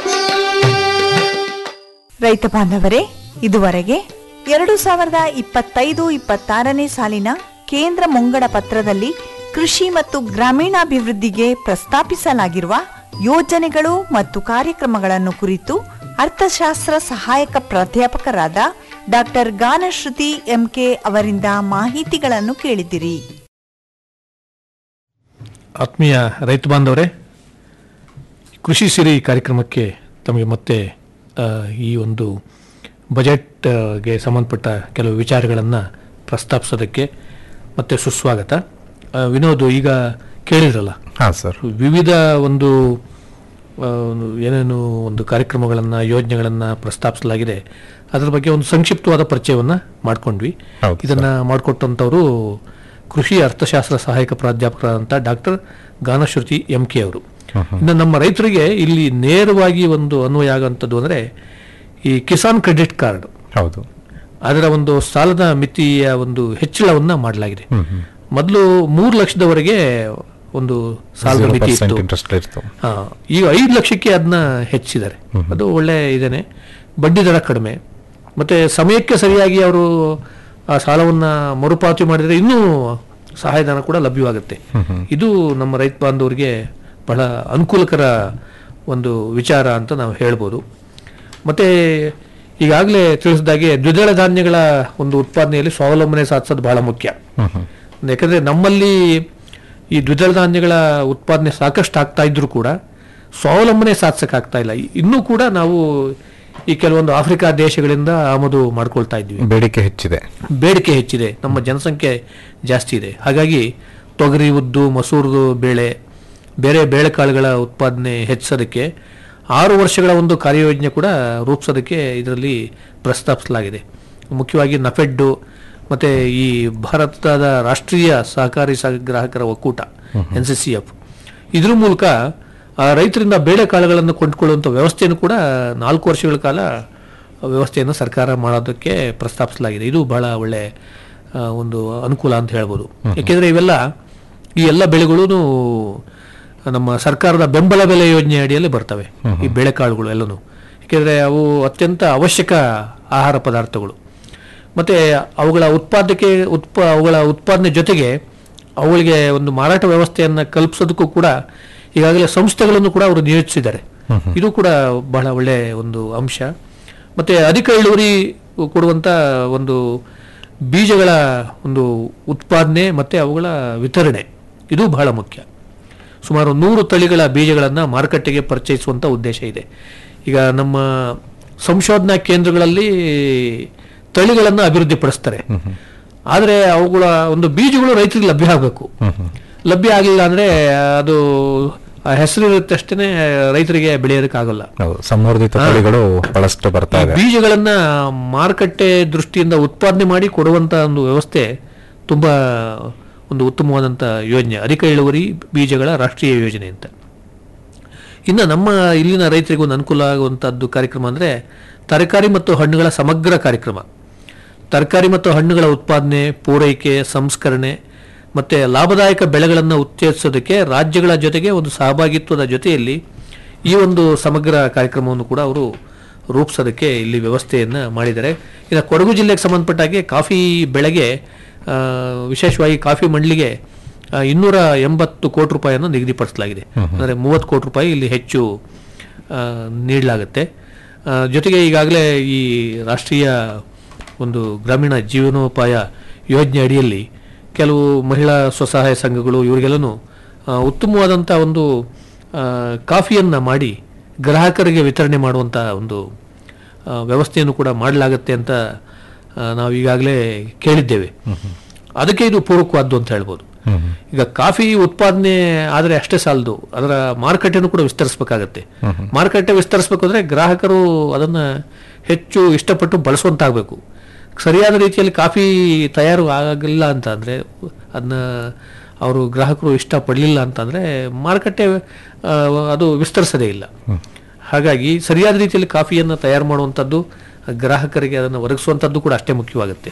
ರೈತ ಬಾಂಧವರೇ ಇದುವರೆಗೆ ಎರಡು ಸಾವಿರದ ಇಪ್ಪತ್ತೈದು ಇಪ್ಪತ್ತಾರನೇ ಸಾಲಿನ ಕೇಂದ್ರ ಮುಂಗಡ ಪತ್ರದಲ್ಲಿ ಕೃಷಿ ಮತ್ತು ಗ್ರಾಮೀಣಾಭಿವೃದ್ಧಿಗೆ ಪ್ರಸ್ತಾಪಿಸಲಾಗಿರುವ ಯೋಜನೆಗಳು ಮತ್ತು ಕಾರ್ಯಕ್ರಮಗಳನ್ನು ಕುರಿತು ಅರ್ಥಶಾಸ್ತ್ರ ಸಹಾಯಕ ಪ್ರಾಧ್ಯಾಪಕರಾದ ಡಾಕ್ಟರ್ ಗಾನಶ್ರುತಿ ಎಂಕೆ ಅವರಿಂದ ಮಾಹಿತಿಗಳನ್ನು ಕೇಳಿದಿರಿ ಆತ್ಮೀಯ ರೈತ ಬಾಂಧವರೇ ಕೃಷಿ ಸಿರಿ ಕಾರ್ಯಕ್ರಮಕ್ಕೆ ತಮಗೆ ಮತ್ತೆ ಆ, ಈ ಒಂದು ಬಜೆಟ್ಗೆ ಸಂಬಂಧಪಟ್ಟ ಕೆಲವು ವಿಚಾರಗಳನ್ನು ಪ್ರಸ್ತಾಪಿಸೋದಕ್ಕೆ ಮತ್ತೆ ಸುಸ್ವಾಗತ ಆ, ವಿನೋದ್ ಈಗ ಕೇಳಿದ್ರಲ್ಲ ಹಾಂ ಸರ್ ವಿವಿಧ ಒಂದು ಆ, ಒಂದು ಏನೇನು ಒಂದು ಕಾರ್ಯಕ್ರಮಗಳನ್ನು ಯೋಜನೆಗಳನ್ನು ಪ್ರಸ್ತಾಪಿಸಲಾಗಿದೆ ಅದರ ಬಗ್ಗೆ ಒಂದು ಸಂಕ್ಷಿಪ್ತವಾದ ಪರಿಚಯವನ್ನು ಮಾಡ್ಕೊಂಡ್ವಿ ಹೌದು ಇದನ್ನ ಮಾಡಿಕೊಟ್ಟಂಥವರು ಕೃಷಿ ಅರ್ಥಶಾಸ್ತ್ರ ಸಹಾಯಕ ಪ್ರಾಧ್ಯಾಪಕರಾದಂಥ ಡಾಕ್ಟರ್ ಗಾನಶ್ರುತಿ ಎಂ ಕೆ ಅವರು ಇನ್ನು ನಮ್ಮ ರೈತರಿಗೆ ಇಲ್ಲಿ ನೇರವಾಗಿ ಒಂದು ಅನ್ವಯ ಆಗುವಂಥದ್ದು ಅಂದರೆ ಈ ಕಿಸಾನ್ ಕ್ರೆಡಿಟ್ ಕಾರ್ಡ್ ಹೌದು ಅದರ ಒಂದು ಸಾಲದ ಮಿತಿಯ ಒಂದು ಹೆಚ್ಚಳವನ್ನ ಮಾಡಲಾಗಿದೆ ಮೊದಲು ಮೂರು ಲಕ್ಷದವರೆಗೆ ಒಂದು ಸಾಲದ ಜೀರೋ ಮಿತಿ ಪರ್ಸೆಂಟ್ ಇತ್ತು ಇಂಟ್ರೆಸ್ಟ್ ಇರ್ತು ಹಾ, ಈಗ ಐದು ಲಕ್ಷಕ್ಕೆ ಅದನ್ನ ಹೆಚ್ಚಿದ್ದಾರೆ ಅದು ಒಳ್ಳೆ ಇದೇನೆ ಬಡ್ಡಿ ದರ ಕಡಿಮೆ ಮತ್ತೆ ಸಮಯಕ್ಕೆ ಸರಿಯಾಗಿ ಅವರು ಆ ಸಾಲವನ್ನ ಮರುಪಾವತಿ ಮಾಡಿದರೆ ಇನ್ನೂ ಸಹಾಯಧನ ಕೂಡ ಲಭ್ಯವಾಗುತ್ತೆ ಇದು ನಮ್ಮ ರೈತ ಬಾಂಧವರಿಗೆ ಬಹಳ ಅನುಕೂಲಕರ ಒಂದು ವಿಚಾರ ಅಂತ ನಾವು ಹೇಳ್ಬೋದು ಮತ್ತೆ ಈಗಾಗಲೇ ತಿಳಿಸಿದಾಗೆ ದ್ವಿದಳ ಧಾನ್ಯಗಳ ಒಂದು ಉತ್ಪಾದನೆಯಲ್ಲಿ ಸ್ವಾವಲಂಬನೆ ಸಾಧಿಸೋದು ಬಹಳ ಮುಖ್ಯ ಯಾಕಂದ್ರೆ ನಮ್ಮಲ್ಲಿ ಈ ದ್ವಿದಳ ಧಾನ್ಯಗಳ ಉತ್ಪಾದನೆ ಸಾಕಷ್ಟು ಆಗ್ತಾ ಇದ್ರೂ ಕೂಡ ಸ್ವಾವಲಂಬನೆ ಸಾಧಿಸಕ್ಕಾಗ್ತಾ ಇಲ್ಲ ಇನ್ನೂ ಕೂಡ ನಾವು ಈ ಕೆಲವೊಂದು ಆಫ್ರಿಕಾ ದೇಶಗಳಿಂದ ಆಮದು ಮಾಡ್ಕೊಳ್ತಾ ಇದ್ವಿ ಬೇಡಿಕೆ ಹೆಚ್ಚಿದೆ ಬೇಡಿಕೆ ಹೆಚ್ಚಿದೆ ನಮ್ಮ ಜನಸಂಖ್ಯೆ ಜಾಸ್ತಿ ಇದೆ ಹಾಗಾಗಿ ತೊಗರಿ ಉದ್ದು ಮಸೂರದು ಬೇಳೆ ಬೇರೆ ಬೇಳೆಕಾಳುಗಳ ಉತ್ಪಾದನೆ ಹೆಚ್ಚಿಸೋದಕ್ಕೆ ಆರು ವರ್ಷಗಳ ಒಂದು ಕಾರ್ಯಯೋಜನೆ ಕೂಡ ರೂಪಿಸೋದಕ್ಕೆ ಇದರಲ್ಲಿ ಪ್ರಸ್ತಾಪಿಸಲಾಗಿದೆ ಮುಖ್ಯವಾಗಿ ನಫೆಡ್ಡು ಮತ್ತು ಈ ಭಾರತದ ರಾಷ್ಟ್ರೀಯ ಸಹಕಾರಿ ಸಹ- ಗ್ರಾಹಕರ ಒಕ್ಕೂಟ ಎನ್ ಸಿ ಸಿ ಎಫ್ ಇದ್ರ ಮೂಲಕ ಆ ರೈತರಿಂದ ಬೇಳೆಕಾಳುಗಳನ್ನು ಕೊಂಡುಕೊಳ್ಳುವಂಥ ವ್ಯವಸ್ಥೆಯನ್ನು ಕೂಡ ನಾಲ್ಕು ವರ್ಷಗಳ ಕಾಲ ವ್ಯವಸ್ಥೆಯನ್ನು ಸರ್ಕಾರ ಮಾಡೋದಕ್ಕೆ ಪ್ರಸ್ತಾಪಿಸಲಾಗಿದೆ ಇದು ಬಹಳ ಒಳ್ಳೆ ಆ, ಒಂದು ಅನುಕೂಲ ಅಂತ ಹೇಳ್ಬೋದು ಯಾಕೆಂದರೆ ಇವೆಲ್ಲ ಈ ಎಲ್ಲ ಬೆಳೆಗಳೂ ನಮ್ಮ ಸರ್ಕಾರದ ಬೆಂಬಲ ಬೆಲೆ ಯೋಜನೆ ಅಡಿಯಲ್ಲಿ ಬರ್ತವೆ ಈ ಬೇಳೆಕಾಳುಗಳು ಎಲ್ಲನೂ ಯಾಕೆಂದರೆ ಅವು ಅತ್ಯಂತ ಅವಶ್ಯಕ ಆಹಾರ ಪದಾರ್ಥಗಳು ಮತ್ತು ಅವುಗಳ ಉತ್ಪಾದಕ್ಕೆ ಉತ್ಪ ಅವುಗಳ ಉತ್ಪಾದನೆ ಜೊತೆಗೆ ಅವುಗಳಿಗೆ ಒಂದು ಮಾರಾಟ ವ್ಯವಸ್ಥೆಯನ್ನು ಕಲ್ಪಿಸೋದಕ್ಕೂ ಕೂಡ ಈಗಾಗಲೇ ಸಂಸ್ಥೆಗಳನ್ನು ಕೂಡ ಅವರು ನಿಯೋಜಿಸಿದ್ದಾರೆ ಇದು ಕೂಡ ಬಹಳ ಒಳ್ಳೆಯ ಒಂದು ಅಂಶ ಮತ್ತು ಅಧಿಕ ಇಳುವರಿ ಕೊಡುವಂಥ ಒಂದು ಬೀಜಗಳ ಒಂದು ಉತ್ಪಾದನೆ ಮತ್ತು ಅವುಗಳ ವಿತರಣೆ ಇದು ಬಹಳ ಮುಖ್ಯ ಸುಮಾರು ನೂರು ತಳಿಗಳ ಬೀಜಗಳನ್ನು ಮಾರುಕಟ್ಟೆಗೆ ಪರಿಚಯಿಸುವಂಥ ಉದ್ದೇಶ ಇದೆ ಈಗ ನಮ್ಮ ಸಂಶೋಧನಾ ಕೇಂದ್ರಗಳಲ್ಲಿ ತಳಿಗಳನ್ನು ಅಭಿವೃದ್ಧಿಪಡಿಸ್ತಾರೆ ಆದರೆ ಅವುಗಳ ಒಂದು ಬೀಜಗಳು ರೈತರಿಗೆ ಲಭ್ಯ ಆಗಬೇಕು ಲಭ್ಯ ಆಗಲಿಲ್ಲ ಅಂದರೆ ಅದು ಆ ಹೆಸರು ಇರುತ್ತೆ ಅಷ್ಟೇ ರೈತರಿಗೆ ಬೆಳೆಯೋದಕ್ಕಾಗಲ್ಲ ಹೌದು ಸಂವರ್ಧಿತ ತಳಿಗಳು ಬಹಳಷ್ಟು ಬರ್ತಾ ಈ ಇದೆ ಬೀಜಗಳನ್ನ ಮಾರುಕಟ್ಟೆ ದೃಷ್ಟಿಯಿಂದ ಉತ್ಪಾದನೆ ಮಾಡಿ ಕೊಡುವಂತ ಒಂದು ವ್ಯವಸ್ಥೆ ತುಂಬಾ ಒಂದು ಉತ್ತಮವಾದಂಥ ಯೋಜನೆ ಅಧಿಕ ಇಳುವರಿ ಬೀಜಗಳ ರಾಷ್ಟ್ರೀಯ ಯೋಜನೆ ಅಂತ ಇನ್ನು ನಮ್ಮ ಇಲ್ಲಿನ ರೈತರಿಗೆ ಒಂದು ಅನುಕೂಲ ಆಗುವಂಥದ್ದು ಕಾರ್ಯಕ್ರಮ ಅಂದರೆ ತರಕಾರಿ ಮತ್ತು ಹಣ್ಣುಗಳ ಸಮಗ್ರ ಕಾರ್ಯಕ್ರಮ ತರಕಾರಿ ಮತ್ತು ಹಣ್ಣುಗಳ ಉತ್ಪಾದನೆ ಪೂರೈಕೆ ಸಂಸ್ಕರಣೆ ಮತ್ತು ಲಾಭದಾಯಕ ಬೆಳೆಗಳನ್ನು ಉತ್ತೇಜಿಸೋದಕ್ಕೆ ರಾಜ್ಯಗಳ ಜೊತೆಗೆ ಒಂದು ಸಹಭಾಗಿತ್ವದ ಜೊತೆಯಲ್ಲಿ ಈ ಒಂದು ಸಮಗ್ರ ಕಾರ್ಯಕ್ರಮವನ್ನು ಕೂಡ ಅವರು ರೂಪಿಸೋದಕ್ಕೆ ಇಲ್ಲಿ ವ್ಯವಸ್ಥೆಯನ್ನು ಮಾಡಿದ್ದಾರೆ ಇನ್ನು ಕೊಡಗು ಜಿಲ್ಲೆಗೆ ಸಂಬಂಧಪಟ್ಟ ಹಾಗೆ ಕಾಫಿ ಬೆಳೆಗೆ ಆ, ವಿಶೇಷವಾಗಿ ಕಾಫಿ ಮಂಡಳಿಗೆ ಆ, ಇನ್ನೂರ ಎಂಬತ್ತು ಕೋಟಿ ರೂಪಾಯಿಯನ್ನು ನಿಗದಿಪಡಿಸಲಾಗಿದೆ ಅಂದರೆ ಮೂವತ್ತು ಕೋಟಿ ರೂಪಾಯಿ ಇಲ್ಲಿ ಹೆಚ್ಚು ಆ, ನೀಡಲಾಗುತ್ತೆ ಆ, ಜೊತೆಗೆ ಈಗಾಗಲೇ ಈ ರಾಷ್ಟ್ರೀಯ ಒಂದು ಗ್ರಾಮೀಣ ಜೀವನೋಪಾಯ ಯೋಜನೆ ಅಡಿಯಲ್ಲಿ ಕೆಲವು ಮಹಿಳಾ ಸ್ವಸಹಾಯ ಸಂಘಗಳು ಇವರಿಗೆಲ್ಲನೂ ಆ, ಉತ್ತಮವಾದಂಥ ಒಂದು ಆ, ಕಾಫಿಯನ್ನು ಮಾಡಿ ಗ್ರಾಹಕರಿಗೆ ವಿತರಣೆ ಮಾಡುವಂಥ ಒಂದು ಆ, ವ್ಯವಸ್ಥೆಯನ್ನು ಕೂಡ ಮಾಡಲಾಗುತ್ತೆ ಅಂತ ಆ, ನಾವು ಈಗಾಗಲೇ ಕೇಳಿದ್ದೇವೆ ಅದಕ್ಕೆ ಇದು ಪೂರಕವಾದ್ದು ಅಂತ ಹೇಳ್ಬೋದು ಈಗ ಕಾಫಿ ಉತ್ಪಾದನೆ ಆದರೆ ಅಷ್ಟೇ ಸಾಲದು ಅದರ ಮಾರುಕಟ್ಟೆನೂ ಕೂಡ ವಿಸ್ತರಿಸಬೇಕಾಗತ್ತೆ ಮಾರುಕಟ್ಟೆ ವಿಸ್ತರಿಸಬೇಕು ಅಂದರೆ ಗ್ರಾಹಕರು ಅದನ್ನು ಹೆಚ್ಚು ಇಷ್ಟಪಟ್ಟು ಬಳಸುವಂತಾಗಬೇಕು ಸರಿಯಾದ ರೀತಿಯಲ್ಲಿ ಕಾಫಿ ತಯಾರು ಆಗಲಿಲ್ಲ ಅಂತ ಅಂದರೆ ಅದನ್ನ ಅವರು ಗ್ರಾಹಕರು ಇಷ್ಟಪಡಲಿಲ್ಲ ಅಂತಂದರೆ ಮಾರುಕಟ್ಟೆ ಆ, ಅದು ವಿಸ್ತರಿಸದೇ ಇಲ್ಲ ಹಾಗಾಗಿ ಸರಿಯಾದ ರೀತಿಯಲ್ಲಿ ಕಾಫಿಯನ್ನು ತಯಾರು ಮಾಡುವಂಥದ್ದು ಗ್ರಾಹಕರಿಗೆ ಅದನ್ನು ಒದಗಿಸುವಂಥದ್ದು ಕೂಡ ಅಷ್ಟೇ ಮುಖ್ಯವಾಗುತ್ತೆ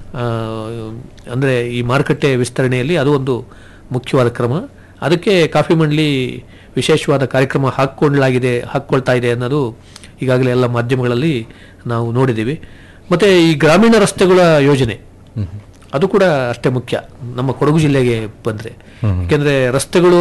ಅಂದರೆ ಈ ಮಾರುಕಟ್ಟೆ ವಿಸ್ತರಣೆಯಲ್ಲಿ ಅದು ಒಂದು ಮುಖ್ಯವಾದ ಕ್ರಮ ಅದಕ್ಕೆ ಕಾಫಿ ಮಂಡಳಿ ವಿಶೇಷವಾದ ಕಾರ್ಯಕ್ರಮ ಹಾಕ್ಕೊಳ್ಳಲಾಗಿದೆ ಹಾಕ್ಕೊಳ್ತಾ ಇದೆ ಅನ್ನೋದು ಈಗಾಗಲೇ ಎಲ್ಲ ಮಾಧ್ಯಮಗಳಲ್ಲಿ ನಾವು ನೋಡಿದ್ದೀವಿ ಮತ್ತು ಈ ಗ್ರಾಮೀಣ ರಸ್ತೆಗಳ ಯೋಜನೆ ಅದು ಕೂಡ ಅಷ್ಟೇ ಮುಖ್ಯ ನಮ್ಮ ಕೊಡಗು ಜಿಲ್ಲೆಗೆ ಬಂದರೆ ಯಾಕೆಂದರೆ ರಸ್ತೆಗಳು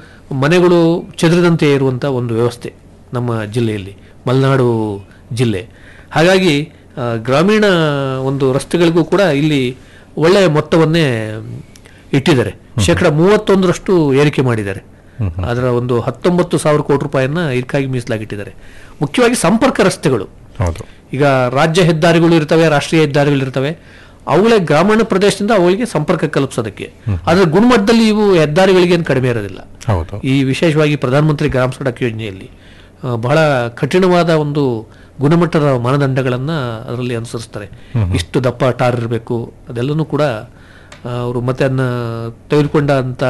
ಮನೆಗಳು ಚದುರಿದಂತೆ ಇರುವಂಥ ಒಂದು ವ್ಯವಸ್ಥೆ ನಮ್ಮ ಜಿಲ್ಲೆಯಲ್ಲಿ ಮಲೆನಾಡು ಜಿಲ್ಲೆ ಹಾಗಾಗಿ ಆ, ಗ್ರಾಮೀಣ ಒಂದು ರಸ್ತೆಗಳಿಗೂ ಕೂಡ ಇಲ್ಲಿ ಒಳ್ಳೆಯ ಮೊತ್ತವನ್ನೇ ಇಟ್ಟಿದ್ದಾರೆ ಶೇಕಡ ಮೂವತ್ತೊಂದರಷ್ಟು ಏರಿಕೆ ಮಾಡಿದ್ದಾರೆ ಅದರ ಒಂದು ಹತ್ತೊಂಬತ್ತು ಸಾವಿರ ಕೋಟಿ ರೂಪಾಯಿಯನ್ನ ಇದಕ್ಕಾಗಿ ಮೀಸಲಾಗಿಟ್ಟಿದ್ದಾರೆ ಮುಖ್ಯವಾಗಿ ಸಂಪರ್ಕ ರಸ್ತೆಗಳು ಹೌದು ಈಗ ರಾಜ್ಯ ಹೆದ್ದಾರಿಗಳು ಇರ್ತವೆ ರಾಷ್ಟ್ರೀಯ ಹೆದ್ದಾರಿಗಳು ಇರ್ತವೆ ಅವುಗಳೇ ಗ್ರಾಮೀಣ ಪ್ರದೇಶದಿಂದ ಅವುಗಳಿಗೆ ಸಂಪರ್ಕ ಕಲ್ಪಿಸೋದಕ್ಕೆ ಅದರ ಗುಣಮಟ್ಟದಲ್ಲಿ ಇವು ಹೆದ್ದಾರಿಗಳಿಗೆ ಏನು ಕಡಿಮೆ ಇರೋದಿಲ್ಲ ಹೌದು ಈ ವಿಶೇಷವಾಗಿ ಪ್ರಧಾನಮಂತ್ರಿ ಗ್ರಾಮ ಸಡಕ್ ಯೋಜನೆಯಲ್ಲಿ ಆ, ಬಹಳ ಕಠಿಣವಾದ ಒಂದು ಗುಣಮಟ್ಟದ ಮಾನದಂಡಗಳನ್ನು ಅದರಲ್ಲಿ ಅನುಸರಿಸ್ತಾರೆ ಇಷ್ಟು ದಪ್ಪ ಟಾರ್ ಇರಬೇಕು ಅದೆಲ್ಲನೂ ಕೂಡ ಆ, ಅವರು ಮತ್ತೆ ಅದನ್ನ ತೆಗೆದುಕೊಂಡ ಅಂತ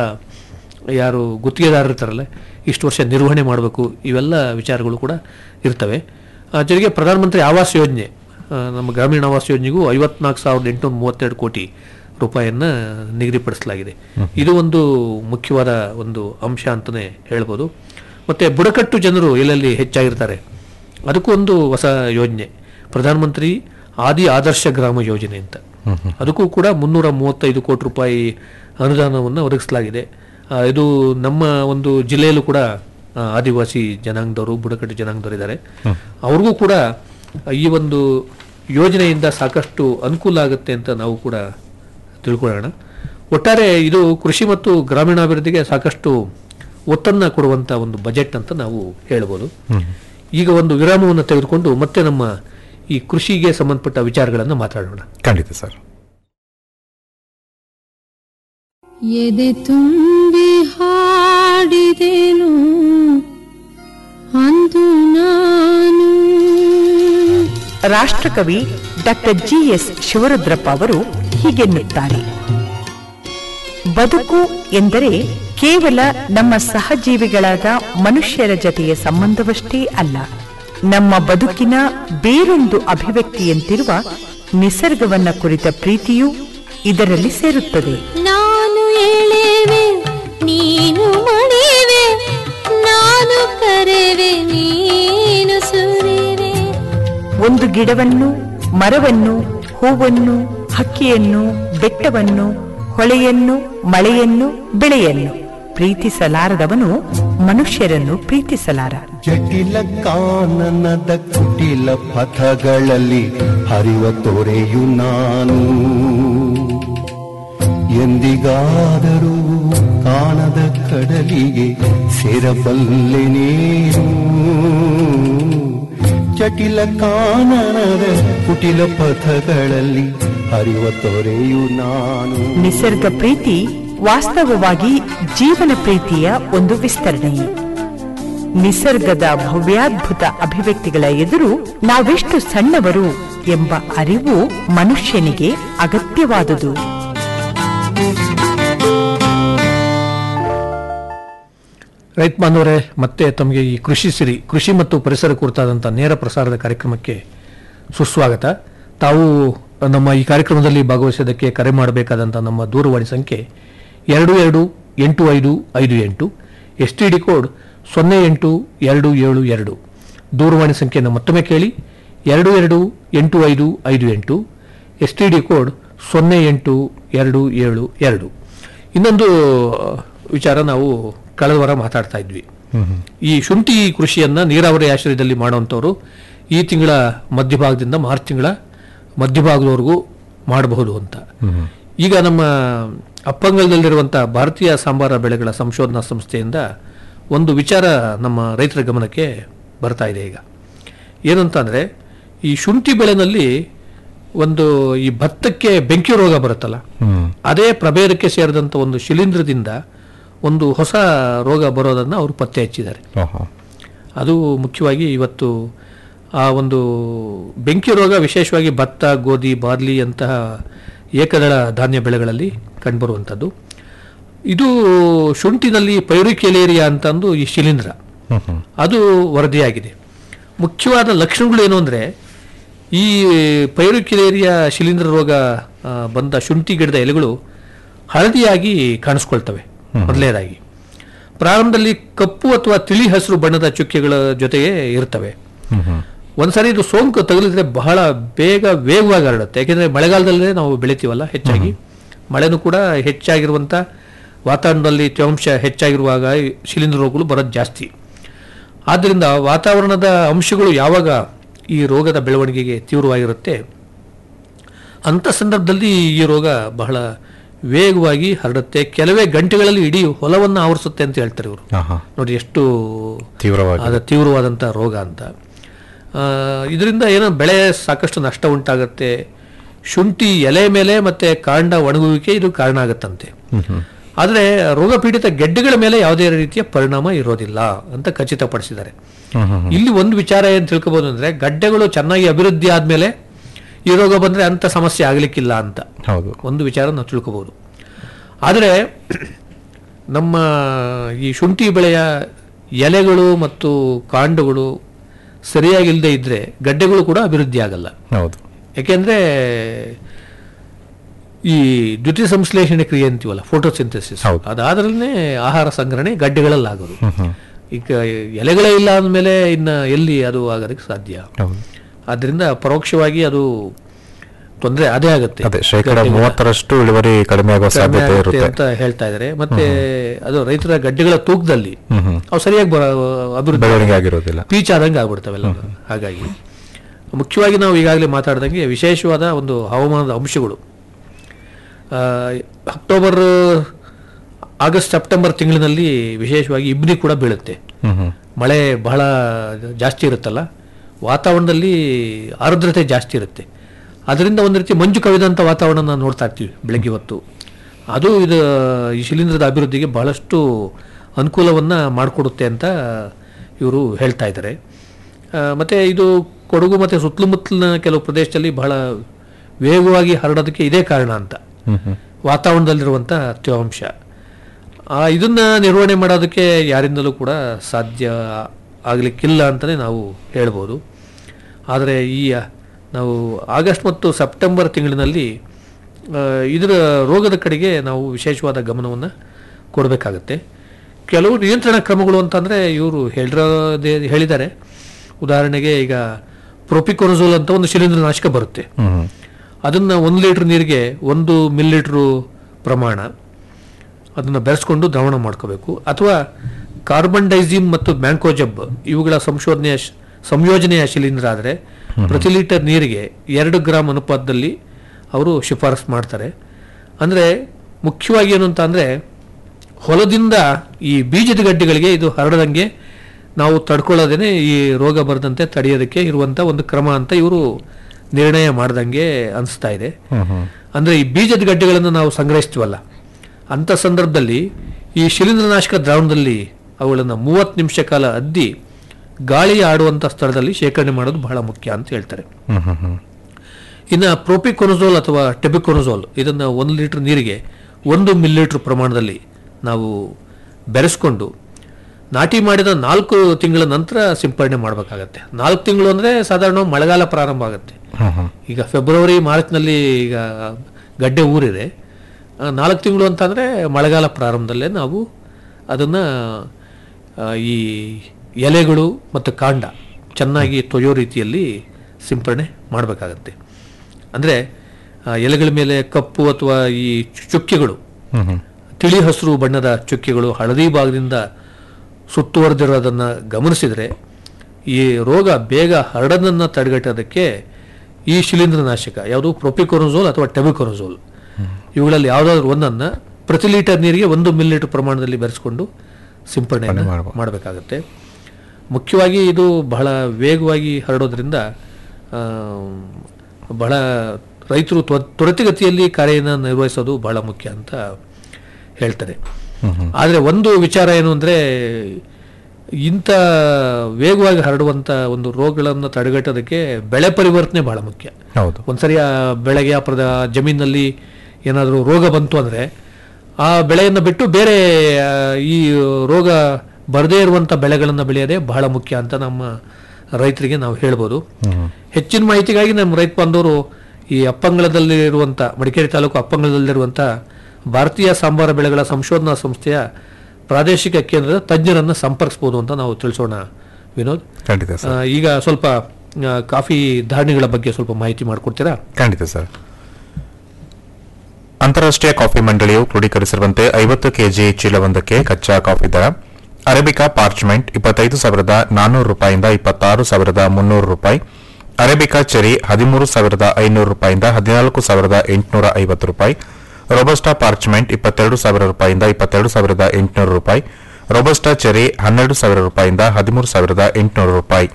ಯಾರು ಗುತ್ತಿಗೆದಾರರು ಇರ್ತಾರಲ್ಲ ಇಷ್ಟು ವರ್ಷ ನಿರ್ವಹಣೆ ಮಾಡಬೇಕು ಇವೆಲ್ಲ ವಿಚಾರಗಳು ಕೂಡ ಇರ್ತವೆ ಆ, ಜೊತೆಗೆ ಪ್ರಧಾನಮಂತ್ರಿ ಆವಾಸ್ ಯೋಜನೆ ಆ, ನಮ್ಮ ಗ್ರಾಮೀಣ ಆವಾಸ್ ಯೋಜನೆಗೂ ಐವತ್ನಾಲ್ಕು ಸಾವಿರದ ಎಂಟುನೂರ ಮೂವತ್ತೆರಡು ಕೋಟಿ ರೂಪಾಯಿಯನ್ನ ನಿಗದಿಪಡಿಸಲಾಗಿದೆ ಇದು ಒಂದು ಮುಖ್ಯವಾದ ಒಂದು ಅಂಶ ಅಂತಲೇ ಹೇಳ್ಬೋದು ಮತ್ತೆ ಬುಡಕಟ್ಟು ಜನರು ಎಲ್ಲೆಲ್ಲಿ ಹೆಚ್ಚಾಗಿರ್ತಾರೆ ಅದಕ್ಕೂ ಒಂದು ಹೊಸ ಯೋಜನೆ ಪ್ರಧಾನಮಂತ್ರಿ ಆದಿ ಆದರ್ಶ ಗ್ರಾಮ ಯೋಜನೆ ಅಂತ ಅದಕ್ಕೂ ಕೂಡ ಮುನ್ನೂರ ಮೂವತ್ತೈದು ಕೋಟಿ ರೂಪಾಯಿ ಅನುದಾನವನ್ನು ಒದಗಿಸಲಾಗಿದೆ ಆ, ಇದು ನಮ್ಮ ಒಂದು ಜಿಲ್ಲೆಯಲ್ಲೂ ಕೂಡ ಆ, ಆದಿವಾಸಿ ಜನಾಂಗದವರು ಬುಡಕಟ್ಟು ಜನಾಂಗದವರು ಇದ್ದಾರೆ ಅವ್ರಿಗೂ ಕೂಡ ಈ ಒಂದು ಯೋಜನೆಯಿಂದ ಸಾಕಷ್ಟು ಅನುಕೂಲ ಆಗುತ್ತೆ ಅಂತ ನಾವು ಕೂಡ ತಿಳ್ಕೊಳ್ಳೋಣ ಒಟ್ಟಾರೆ ಇದು ಕೃಷಿ ಮತ್ತು ಗ್ರಾಮೀಣಾಭಿವೃದ್ಧಿಗೆ ಸಾಕಷ್ಟು ಒತ್ತನ್ನು ಕೊಡುವಂಥ ಒಂದು ಬಜೆಟ್ ಅಂತ ನಾವು ಹೇಳ್ಬೋದು ಈಗ ಒಂದು ವಿರಾಮವನ್ನು ತೆಗೆದುಕೊಂಡು ಮತ್ತೆ ನಮ್ಮ ಈ ಕೃಷಿಗೆ ಸಂಬಂಧಪಟ್ಟ ವಿಚಾರಗಳನ್ನು ಮಾತಾಡೋಣ ಖಂಡಿತ ಸರ್ ಎದೆ ತುಂಬಿ ಹಾಡಿದೆನು ಅಂದು ರಾಷ್ಟ್ರಕವಿ ಡಾಕ್ಟರ್ ಜಿ ಎಸ್ ಶಿವರುದ್ರಪ್ಪ ಅವರು ಹೀಗೆನ್ನುತ್ತಾರೆ ಬದುಕು ಎಂದರೆ ಕೇವಲ ನಮ್ಮ ಸಹಜೀವಿಗಳಾದ ಮನುಷ್ಯರ ಜತೆಯ ಸಂಬಂಧವಷ್ಟೇ ಅಲ್ಲ ನಮ್ಮ ಬದುಕಿನ ಬೇರೊಂದು ಅಭಿವ್ಯಕ್ತಿಯಂತಿರುವ ನಿಸರ್ಗವನ್ನ ಕುರಿತ ಪ್ರೀತಿಯೂ ಇದರಲ್ಲಿ ಸೇರುತ್ತದೆ ನಾನು ಎಳೆವೆ ನೀನು ಮಣಿವೆ ನಾನು ಕರೆವೆ ನೀನು ಸುರಿವೆ ಒಂದು ಗಿಡವನ್ನು ಮರವನ್ನು ಹೂವನ್ನು ಹಕ್ಕಿಯನ್ನು ಬೆಟ್ಟವನ್ನು ಹೊಳೆಯನ್ನು ಮಳೆಯನ್ನು ಬೆಳೆಯನ್ನು ಪ್ರೀತಿಸಲಾರದವನು ಮನುಷ್ಯರನ್ನು ಪ್ರೀತಿಸಲಾರ ಜಟಿಲ ಕಾನನದ ಕುಟಿಲ ಪಥಗಳಲ್ಲಿ ಹರಿವ ತೊರೆಯು ನಾನು ಎಂದಿಗಾದರೂ ಕಾಣದ ಕಡಲಿಗೆ ಸೇರಬಲ್ಲೆ ನೀನು ಜಟಿಲ ಕಾನನದ ಕುಟಿಲ ಪಥಗಳಲ್ಲಿ ಹರಿವ ತೊರೆಯು ನಾನು ನಿಸರ್ಗ ಪ್ರೀತಿ ವಾಸ್ತವವಾಗಿ ಜೀವನ ಪ್ರೀತಿಯ ಒಂದು ವಿಸ್ತರಣೆ ನಿಸರ್ಗದ ಭವ್ಯಾದ್ಭುತ ಅಭಿವ್ಯಕ್ತಿಗಳ ಎದುರು ನಾವೆಷ್ಟು ಸಣ್ಣವರು ಎಂಬ ಅರಿವು ಮನುಷ್ಯನಿಗೆ ಅಗತ್ಯವಾದುದು ರೈತ ಬಾಂಧವರೇ ಮತ್ತೆ ತಮಗೆ ಈ ಕೃಷಿ ಸಿರಿ ಕೃಷಿ ಮತ್ತು ಪರಿಸರ ಕುರಿತಾದಂಥ ನೇರ ಪ್ರಸಾರದ ಕಾರ್ಯಕ್ರಮಕ್ಕೆ ಸುಸ್ವಾಗತ ತಾವು ನಮ್ಮ ಈ ಕಾರ್ಯಕ್ರಮದಲ್ಲಿ ಭಾಗವಹಿಸೋದಕ್ಕೆ ಕರೆ ಮಾಡಬೇಕಾದಂಥ ನಮ್ಮ ದೂರವಾಣಿ ಸಂಖ್ಯೆ ಎರಡು ಎರಡು ಎಂಟು ಐದು ಐದು ಎಂಟು ಎಸ್ ಟಿ ಡಿ ಕೋಡ್ ಸೊನ್ನೆ ಎಂಟು ಎರಡು ಏಳು ಎರಡು ದೂರವಾಣಿ ಸಂಖ್ಯೆಯನ್ನು ಮತ್ತೊಮ್ಮೆ ಕೇಳಿ ಎರಡು ಎರಡು ಎಂಟು ಐದು ಐದು ಎಂಟು ಎಸ್ ಟಿ ಡಿ ಕೋಡ್ ಸೊನ್ನೆ ಎಂಟು ಎರಡು ಏಳು ಎರಡು ಇನ್ನೊಂದು ವಿಚಾರ ನಾವು ಕಳೆದ ವಾರ ಮಾತಾಡ್ತಾ ಇದ್ವಿ ಈ ಶುಂಠಿ ಕೃಷಿಯನ್ನ ನೀರಾವರಿ ಆಶ್ರಯದಲ್ಲಿ ಮಾಡುವಂಥವ್ರು ಈ ತಿಂಗಳ ಮಧ್ಯಭಾಗದಿಂದ ಮಾರ್ಚ್ ತಿಂಗಳ ಮಧ್ಯಭಾಗದವರೆಗೂ ಮಾಡಬಹುದು ಅಂತ ಈಗ ನಮ್ಮ ಅಪ್ಪಂಗಲದಲ್ಲಿರುವಂಥ ಭಾರತೀಯ ಸಾಂಬಾರ ಬೆಳೆಗಳ ಸಂಶೋಧನಾ ಸಂಸ್ಥೆಯಿಂದ ಒಂದು ವಿಚಾರ ನಮ್ಮ ರೈತರ ಗಮನಕ್ಕೆ ಬರ್ತಾ ಇದೆ ಈಗ ಏನಂತ ಅಂದರೆ ಈ ಶುಂಠಿ ಬೆಳೆನಲ್ಲಿ ಒಂದು ಈ ಭತ್ತಕ್ಕೆ ಬೆಂಕಿ ರೋಗ ಬರುತ್ತಲ್ಲ ಅದೇ ಪ್ರಭೇದಕ್ಕೆ ಸೇರಿದಂಥ ಒಂದು ಶಿಲೀಂಧ್ರದಿಂದ ಒಂದು ಹೊಸ ರೋಗ ಬರೋದನ್ನು ಅವರು ಪತ್ತೆ ಹಚ್ಚಿದ್ದಾರೆ ಓಹೋ ಅದು ಮುಖ್ಯವಾಗಿ ಇವತ್ತು ಆ ಒಂದು ಬೆಂಕಿ ರೋಗ ವಿಶೇಷವಾಗಿ ಭತ್ತ ಗೋಧಿ ಬಾರ್ಲಿ ಅಂತಹ ಏಕದಳ ಧಾನ್ಯ ಬೆಳೆಗಳಲ್ಲಿ ಕಂಡುಬರುವಂಥದ್ದು ಇದು ಶುಂಠಿನಲ್ಲಿ ಪೈರಿಕೆಲೇರಿಯಾ ಅಂತಂದು ಈ ಶಿಲೀಂಧ್ರ ಅದು ವರದಿಯಾಗಿದೆ ಮುಖ್ಯವಾದ ಲಕ್ಷಣಗಳು ಏನು ಅಂದರೆ ಈ ಪೈರುಕಿಲೇರಿಯಾ ಶಿಲೀಂಧ್ರ ರೋಗ ಆ, ಬಂದ ಶುಂಠಿ ಗಿಡದ ಎಲೆಗಳು ಹಳದಿಯಾಗಿ ಕಾಣಿಸ್ಕೊಳ್ತವೆ ಮೊದಲನೇದಾಗಿ ಪ್ರಾರಂಭದಲ್ಲಿ ಕಪ್ಪು ಅಥವಾ ತಿಳಿ ಹಸಿರು ಬಣ್ಣದ ಚುಕ್ಕೆಗಳ ಜೊತೆಗೆ ಇರ್ತವೆ ಒಂದ್ಸರಿ ಇದು ಸೋಂಕು ತಗುಲಿದ್ರೆ ಬಹಳ ಬೇಗ ವೇಗವಾಗಿ ಹರಡುತ್ತೆ ಯಾಕೆಂದ್ರೆ ಮಳೆಗಾಲದಲ್ಲೇ ನಾವು ಬೆಳಿತೀವಲ್ಲ ಹೆಚ್ಚಾಗಿ ಮಳೆನೂ ಕೂಡ ಹೆಚ್ಚಾಗಿರುವಂಥ ವಾತಾವರಣದಲ್ಲಿ ತೇವಾಂಶ ಹೆಚ್ಚಾಗಿರುವಾಗ ಈ ಶಿಲೀಂಧ್ರ ರೋಗಗಳು ಬರೋದು ಜಾಸ್ತಿ ಆದ್ದರಿಂದ ವಾತಾವರಣದ ಅಂಶಗಳು ಯಾವಾಗ ಈ ರೋಗದ ಬೆಳವಣಿಗೆಗೆ ತೀವ್ರವಾಗಿರುತ್ತೆ ಅಂಥ ಸಂದರ್ಭದಲ್ಲಿ ಈ ರೋಗ ಬಹಳ ವೇಗವಾಗಿ ಹರಡುತ್ತೆ ಕೆಲವೇ ಗಂಟೆಗಳಲ್ಲಿ ಇಡೀ ಹೊಲವನ್ನು ಆವರಿಸುತ್ತೆ ಅಂತ ಹೇಳ್ತಾರೆ ಇವರು ಆಹಾ ನೋಡಿ ಎಷ್ಟು ತೀವ್ರವಾಗಿ ಅದ ತೀವ್ರವಾದಂಥ ರೋಗ ಅಂತ ಆ, ಇದರಿಂದ ಏನೋ ಬೆಳೆ ಸಾಕಷ್ಟು ನಷ್ಟ ಉಂಟಾಗುತ್ತೆ ಶುಂಠಿ ಎಲೆ ಮೇಲೆ ಮತ್ತೆ ಕಾಂಡ ಒಣಗುವಿಕೆ ಇದು ಕಾರಣ ಆಗುತ್ತಂತೆ ಆದರೆ ರೋಗ ಪೀಡಿತ ಗೆಡ್ಡೆಗಳ ಮೇಲೆ ಯಾವುದೇ ರೀತಿಯ ಪರಿಣಾಮ ಇರೋದಿಲ್ಲ ಅಂತ ಖಚಿತಪಡಿಸಿದ್ದಾರೆ ಇಲ್ಲಿ ಒಂದು ವಿಚಾರ ಏನು ತಿಳ್ಕೊಬೋದು ಅಂದ್ರೆ ಗಡ್ಡೆಗಳು ಚೆನ್ನಾಗಿ ಅಭಿವೃದ್ಧಿ ಆದ್ಮೇಲೆ ಈ ರೋಗ ಬಂದ್ರೆ ಅಂತ ಸಮಸ್ಯೆ ಆಗ್ಲಿಕ್ಕಿಲ್ಲ ಅಂತ ಹೌದು ಒಂದು ವಿಚಾರ ನಾವು ತಿಳ್ಕೊಬೋದು ಆದರೆ ನಮ್ಮ ಈ ಶುಂಠಿ ಬೆಳೆಯ ಎಲೆಗಳು ಮತ್ತು ಕಾಂಡಗಳು ಸರಿಯಾಗಿಲ್ಲದೆ ಇದ್ದರೆ ಗಡ್ಡೆಗಳು ಕೂಡ ಅಭಿವೃದ್ಧಿ ಆಗಲ್ಲ ಹೌದು ಯಾಕೆಂದರೆ ಈ ದ್ಯುತಿ ಸಂಶ್ಲೇಷಣೆ ಕ್ರಿಯೆ ಅಂತೀವಲ್ಲ ಫೋಟೋಸಿಂಥಸಿಸ್ ಹೌದು. ಅದಾದ್ರಲ್ಲೇ ಆಹಾರ ಸಂಗ್ರಹಣೆ ಗಡ್ಡೆಗಳಲ್ಲಿ ಆಗೋದು ಈಗ ಎಲೆಗಳೇ ಇಲ್ಲ ಅಂದಮೇಲೆ ಇನ್ನು ಎಲ್ಲಿ ಅದು ಆಗೋದಕ್ಕೆ ಸಾಧ್ಯ ಹೌದು ಆದ್ದರಿಂದ ಪರೋಕ್ಷವಾಗಿ ಅದು ತೊಂದರೆ ಅದೇ ಆಗುತ್ತೆ ಅದೇ ಶೇಕಡ ಗಡ್ಡೆಗಳ- ಮೂವತ್ತರಷ್ಟು ಇಳುವರಿ ಕಡಿಮೆ ಆಗೋ ಕಡಿಮೆ ಸಾಧ್ಯತೆ ಆಗುತ್ತೆ ಇರುತ್ತೆ ಅಂತ ಹೇಳ್ತಾ ಇದ್ದಾರೆ ಮತ್ತೆ ಅದು ರೈತರ ಗಡ್ಡೆಗಳ ತೂಕದಲ್ಲಿ ಅವು ಸರಿಯಾಗಿ ಬರ ಅಭಿವೃದ್ಧಿ ಬೆಳವಣಿಗೆ ಆಗಿರೋದಿಲ್ಲ ಪೀಚ್ ಆದಂಗೆ ಆಗ್ಬಿಡ್ತಾವೆಲ್ಲ ಹಾಗಾಗಿ ಮುಖ್ಯವಾಗಿ ನಾವು ಈಗಾಗಲೇ ಮಾತಾಡ್ದಂಗೆ ವಿಶೇಷವಾದ ಒಂದು ಹವಾಮಾನದ ಅಂಶಗಳು ಆ, ಅಕ್ಟೋಬರ್ ಆಗಸ್ಟ್ ಸೆಪ್ಟೆಂಬರ್ ತಿಂಗಳಿನಲ್ಲಿ ವಿಶೇಷವಾಗಿ ಇಬ್ನಿ ಕೂಡ ಬೀಳುತ್ತೆ ಹ್ಮ್ ಹ್ಮ್ ಮಳೆ ಬಹಳ ಜಾಸ್ತಿ ಇರುತ್ತಲ್ಲ ವಾತಾವರಣದಲ್ಲಿ ಆರ್ದ್ರತೆ ಜಾಸ್ತಿ ಇರುತ್ತೆ ಅದರಿಂದ ಒಂದು ರೀತಿ ಮಂಜು ಕವಿದಂಥ ವಾತಾವರಣ ನಾವು ನೋಡ್ತಾ ಇರ್ತೀವಿ ಬೆಳಗ್ಗೆ ಹೊತ್ತು ಅದು ಇದು ಈ ಶಿಲೀಂಧ್ರದ ಅಭಿವೃದ್ಧಿಗೆ ಬಹಳಷ್ಟು ಅನುಕೂಲವನ್ನು ಮಾಡಿಕೊಡುತ್ತೆ ಅಂತ ಇವರು ಹೇಳ್ತಾ ಇದ್ದಾರೆ ಆ, ಮತ್ತೆ ಇದು ಕೊಡಗು ಮತ್ತು ಸುತ್ತಮುತ್ತಲಿನ ಕೆಲವು ಪ್ರದೇಶದಲ್ಲಿ ಬಹಳ ವೇಗವಾಗಿ ಹರಡೋದಕ್ಕೆ ಇದೇ ಕಾರಣ ಅಂತ ವಾತಾವರಣದಲ್ಲಿರುವಂಥ ತೇವಾಂಶ ಆ, ಇದನ್ನ ನಿರ್ವಹಣೆ ಮಾಡೋದಕ್ಕೆ ಯಾರಿಂದಲೂ ಕೂಡ ಸಾಧ್ಯ ಆಗಲಿಕ್ಕಿಲ್ಲ ಅಂತಲೇ ನಾವು ಹೇಳ್ಬೋದು ಆದರೆ ಈ ನಾವು ಆಗಸ್ಟ್ ಮತ್ತು ಸೆಪ್ಟೆಂಬರ್ ತಿಂಗಳಿನಲ್ಲಿ ಆ, ಇದರ ರೋಗದ ಕಡೆಗೆ ನಾವು ವಿಶೇಷವಾದ ಗಮನವನ್ನು ಕೊಡಬೇಕಾಗತ್ತೆ ಕೆಲವು ನಿಯಂತ್ರಣ ಕ್ರಮಗಳು ಅಂತಂದರೆ ಇವರು ಹೇಳಿರೋದೇ ಹೇಳಿದ್ದಾರೆ ಉದಾಹರಣೆಗೆ ಈಗ ಪ್ರೊಪಿಕೊನಜೋಲ್ ಅಂತ ಒಂದು ಶಿಲೀಂಧ್ರನಾಶಕ ಬರುತ್ತೆ ಅದನ್ನು ಒಂದು ಲೀಟ್ರ್ ನೀರಿಗೆ ಒಂದು ಮಿಲಿಲೀಟ್ರು ಪ್ರಮಾಣ ಅದನ್ನು ಬೆರೆಸ್ಕೊಂಡು ದ್ರಾವಣ ಮಾಡ್ಕೋಬೇಕು ಅಥವಾ ಕಾರ್ಬನ್ ಡೈಸಿಮ್ ಮತ್ತು ಮ್ಯಾಂಕೋಜಬ್ ಇವುಗಳ ಸಂಶೋಧನೆಯ ಶ್- ಸಂಯೋಜನೆಯ ಶಿಲೀಂಧ್ರ ಆದರೆ ಪ್ರತಿ ಲೀಟರ್ ನೀರಿಗೆ ಎರಡು ಗ್ರಾಮ್ ಅನುಪಾತದಲ್ಲಿ ಅವರು ಶಿಫಾರಸು ಮಾಡ್ತಾರೆ ಅಂದರೆ ಮುಖ್ಯವಾಗಿ ಏನು ಅಂತ ಅಂದರೆ ಹೊಲದಿಂದ ಈ ಬೀಜದ ಗಡ್ಡೆಗಳಿಗೆ ಇದು ಹರಡದಂಗೆ ನಾವು ತಡ್ಕೊಳ್ಳೋದೇನೆ ಈ ರೋಗ ಬರದಂತೆ ತಡೆಯೋದಕ್ಕೆ ಇರುವಂಥ ಒಂದು ಕ್ರಮ ಅಂತ ಇವರು ನಿರ್ಣಯ ಮಾಡ್ದಂಗೆ ಅನಿಸ್ತಾ ಇದೆ ಅಂದರೆ ಈ ಬೀಜದ ಗಡ್ಡೆಗಳನ್ನು ನಾವು ಸಂಗ್ರಹಿಸ್ತೀವಲ್ಲ ಅಂಥ ಸಂದರ್ಭದಲ್ಲಿ ಈ ಶಿಲೀಂಧ್ರನಾಶಕ ದ್ರಾವಣದಲ್ಲಿ ಅವುಗಳನ್ನು ಮೂವತ್ತು ನಿಮಿಷ ಕಾಲ ಅದ್ದಿ ಗಾಳಿ ಆಡುವಂಥ ಸ್ಥಳದಲ್ಲಿ ಶೇಖರಣೆ ಮಾಡೋದು ಬಹಳ ಮುಖ್ಯ ಅಂತ ಹೇಳ್ತಾರೆ ಇನ್ನು ಪ್ರೋಪಿಕೊನಜೋಲ್ ಅಥವಾ ಟೆಬಿಕೊನಜೋಲ್ ಇದನ್ನು ಒಂದು ಲೀಟರ್ ನೀರಿಗೆ ಒಂದು ಮಿಲಿಲೀಟರ್ ಪ್ರಮಾಣದಲ್ಲಿ ನಾವು ಬೆರೆಸ್ಕೊಂಡು ನಾಟಿ ಮಾಡಿದ ನಾಲ್ಕು ತಿಂಗಳ ನಂತರ ಸಿಂಪಡಣೆ ಮಾಡಬೇಕಾಗತ್ತೆ ನಾಲ್ಕು ತಿಂಗಳು ಅಂದರೆ ಸಾಧಾರಣ ಮಳೆಗಾಲ ಪ್ರಾರಂಭ ಆಗುತ್ತೆ ಈಗ ಫೆಬ್ರವರಿ ಮಾರ್ಚ್ನಲ್ಲಿ ಈಗ ಗಡ್ಡೆ ಊರಿದೆ ಆ, ನಾಲ್ಕು ತಿಂಗಳು ಅಂತಂದರೆ ಮಳೆಗಾಲ ಪ್ರಾರಂಭದಲ್ಲೇ ನಾವು ಅದನ್ನು ಈ ಎಲೆಗಳು ಮತ್ತು ಕಾಂಡ ಚೆನ್ನಾಗಿ ತೊಯ್ಯೋ ರೀತಿಯಲ್ಲಿ ಸಿಂಪಡಣೆ ಮಾಡಬೇಕಾಗತ್ತೆ ಅಂದರೆ ಎಲೆಗಳ ಮೇಲೆ ಕಪ್ಪು ಅಥವಾ ಈ ಚುಕ್ಕೆಗಳು ತಿಳಿ ಹಸಿರು ಬಣ್ಣದ ಚುಕ್ಕೆಗಳು ಹಳದಿ ಭಾಗದಿಂದ ಸುತ್ತುವರೆದಿರೋದನ್ನು ಗಮನಿಸಿದರೆ ಈ ರೋಗ ಬೇಗ ಹರಡೋದನ್ನು ತಡೆಗಟ್ಟೋದಕ್ಕೆ ಈ ಶಿಲೀಂಧ್ರನಾಶಕ ಯಾವುದು ಪ್ರೊಪಿಕೊನಜೋಲ್ ಅಥವಾ ಟೆಬಿಕೊನಜೋಲ್ ಇವುಗಳಲ್ಲಿ ಯಾವುದಾದ್ರೂ ಒಂದನ್ನು ಪ್ರತಿ ಲೀಟರ್ ನೀರಿಗೆ ಒಂದು ಮಿಲಿಲೀಟರ್ ಪ್ರಮಾಣದಲ್ಲಿ ಬೆರೆಸ್ಕೊಂಡು ಸಿಂಪಡಣೆಯನ್ನು ಮಾಡ್ಬೋದು. ಮಾಡಬೇಕಾಗತ್ತೆ ಮುಖ್ಯವಾಗಿ ಇದು ಬಹಳ ವೇಗವಾಗಿ ಹರಡೋದ್ರಿಂದ ಆ, ಬಹಳ ರೈತರು ತ್ವ- ತ್ವರಿತಗತಿಯಲ್ಲಿ ಕಾರ್ಯನ ನಿರ್ವಹಿಸೋದು ಬಹಳ ಮುಖ್ಯ ಅಂತ ಹೇಳ್ತಾರೆ ಆದರೆ ಒಂದು ವಿಚಾರ ಏನು ಅಂದರೆ ಇಂಥ ವೇಗವಾಗಿ ಹರಡುವಂಥ ಒಂದು ರೋಗಗಳನ್ನು ತಡೆಗಟ್ಟೋದಕ್ಕೆ ಬೆಳೆ ಪರಿವರ್ತನೆ ಬಹಳ ಮುಖ್ಯ ಹೌದು ಒಂದ್ಸರಿ ಆ ಬೆಳೆಗೆ ಆ ಪ್ರದ ಜಮೀನಲ್ಲಿ ಏನಾದರೂ ರೋಗ ಬಂತು ಅಂದರೆ ಆ ಬೆಳೆಯನ್ನು ಬಿಟ್ಟು ಬೇರೆ ಆ, ಈ ರೋಗ ಬರದೇ ಇರುವಂಥ ಬೆಳೆಗಳನ್ನು ಬೆಳೆಯೋದೇ ಬಹಳ ಮುಖ್ಯ ಅಂತ ನಮ್ಮ ರೈತರಿಗೆ ನಾವು ಹೇಳ್ಬೋದು ಹೆಚ್ಚಿನ ಮಾಹಿತಿಗಾಗಿ ನಮ್ಮ ರೈತ ಬಾಂಧವರು ಈ ಅಪ್ಪಂಗಳದಲ್ಲಿರುವಂಥ ಮಡಿಕೇರಿ ತಾಲೂಕು ಅಪ್ಪಂಗಳದಲ್ಲಿರುವಂಥ ಭಾರತೀಯ ಸಾಂಬಾರ ಬೆಳೆಗಳ ಸಂಶೋಧನಾ ಸಂಸ್ಥೆಯ ಪ್ರಾದೇಶಿಕ ಕೇಂದ್ರದ ತಜ್ಞರನ್ನು ಸಂಪರ್ಕಿಸ್ಬೋದು ಅಂತ ನಾವು ತಿಳಿಸೋಣ ವಿನೋದ್ ಖಂಡಿತ ಸರ್ ಆ, ಈಗ ಸ್ವಲ್ಪ ಆ, ಕಾಫಿ ಧಾರಣೆಗಳ ಬಗ್ಗೆ ಸ್ವಲ್ಪ ಮಾಹಿತಿ ಮಾಡಿಕೊಡ್ತೀರಾ ಖಂಡಿತ ಸರ್ ಅಂತಾರಾಷ್ಟ್ರೀಯ ಕಾಫಿ ಮಂಡಳಿಯು ಕ್ರೋಢೀಕರಿಸಿರುವಂತೆ ಐವತ್ತು ಕೆಜಿ ಚೀಲವೊಂದಕ್ಕೆ ಕಚ್ಚಾ ಕಾಫಿ ದರ ಅರೇಬಿಕಾ ಪಾರ್ಚ್ಮೆಂಟ್ ಇಪ್ಪತ್ತೈದು ಸಾವಿರದ ನಾನ್ನೂರು ರೂಪಾಯಿಂದ ಇಪ್ಪತ್ತಾರು ಸಾವಿರದ ಮುನ್ನೂರು ರೂಪಾಯಿ ಅರೇಬಿಕಾ ಚೆರಿ ಹದಿಮೂರು ಸಾವಿರದ ಐನೂರು ರೂಪಾಯಿಂದ ಹದಿನಾಲ್ಕು ಸಾವಿರದ ಎಂಟುನೂರ ಐವತ್ತು ರೂಪಾಯಿ ರೋಬಸ್ಟಾ ಪಾರ್ಚ್ಮೆಂಟ್ ಇಪ್ಪತ್ತೆರಡು ಸಾವಿರ ರೂಪಾಯಿಂದ ಇಪ್ಪತ್ತೆರಡು ಸಾವಿರದ ಎಂಟುನೂರು ರೂಪಾಯಿ ರೋಬಸ್ಟಾ ಚೆರಿ ಹನ್ನೆರಡು ಸಾವಿರ ರೂಪಾಯಿಂದ ಹದಿಮೂರು ಸಾವಿರದ ಎಂಟುನೂರು ರೂಪಾಯಿ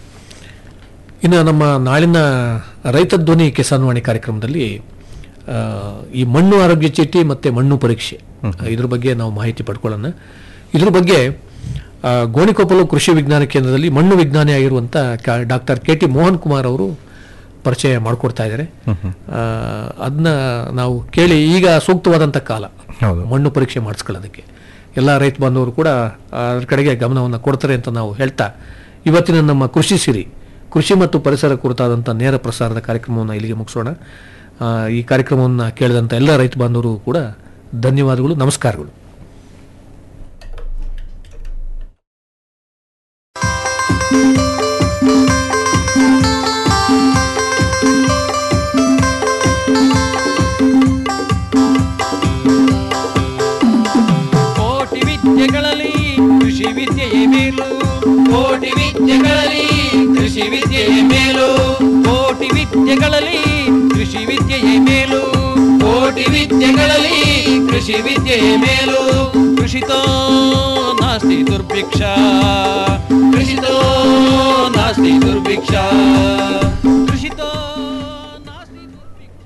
ಇನ್ನು ನಮ್ಮ ನಾಳಿನ ರೈತ ಧ್ವನಿ ಕಿಸಾನ್ವಾಣಿ ಕಾರ್ಯಕ್ರಮದಲ್ಲಿ ಆ, ಈ ಮಣ್ಣು ಆರೋಗ್ಯ ಚೀಟಿ ಮತ್ತು ಮಣ್ಣು ಪರೀಕ್ಷೆ ಇದ್ರ ಬಗ್ಗೆ ನಾವು ಮಾಹಿತಿ ಪಡ್ಕೊಳ್ಳೋಣ ಇದ್ರ ಬಗ್ಗೆ ಆ, ಗೋಣಿಕೊಪ್ಪಲು ಕೃಷಿ ವಿಜ್ಞಾನ ಕೇಂದ್ರದಲ್ಲಿ ಮಣ್ಣು ವಿಜ್ಞಾನಿ ಆಗಿರುವಂಥ doctor K T Mohan Kumar ಅವರು ಪರಿಚಯ ಮಾಡಿಕೊಡ್ತಾ ಇದ್ದಾರೆ ಅದನ್ನ ನಾವು ಕೇಳಿ ಈಗ ಸೂಕ್ತವಾದಂಥ ಕಾಲ ಹೌದು. ಮಣ್ಣು ಪರೀಕ್ಷೆ ಮಾಡಿಸ್ಕೊಳ್ಳೋದಕ್ಕೆ ಎಲ್ಲ ರೈತ ಬಾಂಧವರು ಕೂಡ ಅದ್ರ ಕಡೆಗೆ ಗಮನವನ್ನು ಕೊಡ್ತಾರೆ ಅಂತ ನಾವು ಹೇಳ್ತಾ ಇವತ್ತಿನ ನಮ್ಮ ಕೃಷಿ ಸಿರಿ ಕೃಷಿ ಮತ್ತು ಪರಿಸರ ಕುರಿತಾದಂಥ ನೇರ ಪ್ರಸಾರದ ಕಾರ್ಯಕ್ರಮವನ್ನು ಇಲ್ಲಿಗೆ ಮುಗಿಸೋಣ ಆ, ಈ ಕಾರ್ಯಕ್ರಮವನ್ನು ಕೇಳಿದಂಥ ಎಲ್ಲ ರೈತ ಬಾಂಧವರು ಕೂಡ ಧನ್ಯವಾದಗಳು ನಮಸ್ಕಾರಗಳು ಕೋಟಿ ವಿದ್ಯೆಗಳಲ್ಲಿ ಕೃಷಿ ವಿದ್ಯೆಯೇ ಮೇಲು ಕೋಟಿ ವಿದ್ಯೆಗಳಲ್ಲಿ ಕೃಷಿ ವಿದ್ಯೆಯೇ ಮೇಲು ಕೋಟಿ ವಿದ್ಯೆಗಳಲ್ಲಿ ಕೃಷಿ ವಿದ್ಯೆಯೇ ಮೇಲು ಕೋಟಿ ವಿದ್ಯೆಗಳಲ್ಲಿ ಕೃಷಿ ವಿದ್ಯೆಯೇ ಮೇಲು ಕೃಷಿತೋ ನಾಸ್ತಿ ದುರ್ಭಿಕ್ಷ ಕೃಷಿತೋ ನಾಸ್ತಿ ದುರ್ಭಿಕ್ಷ ಕೃಷಿತೋ ನಾಸ್ತಿ ದುರ್ಭಿಕ್ಷ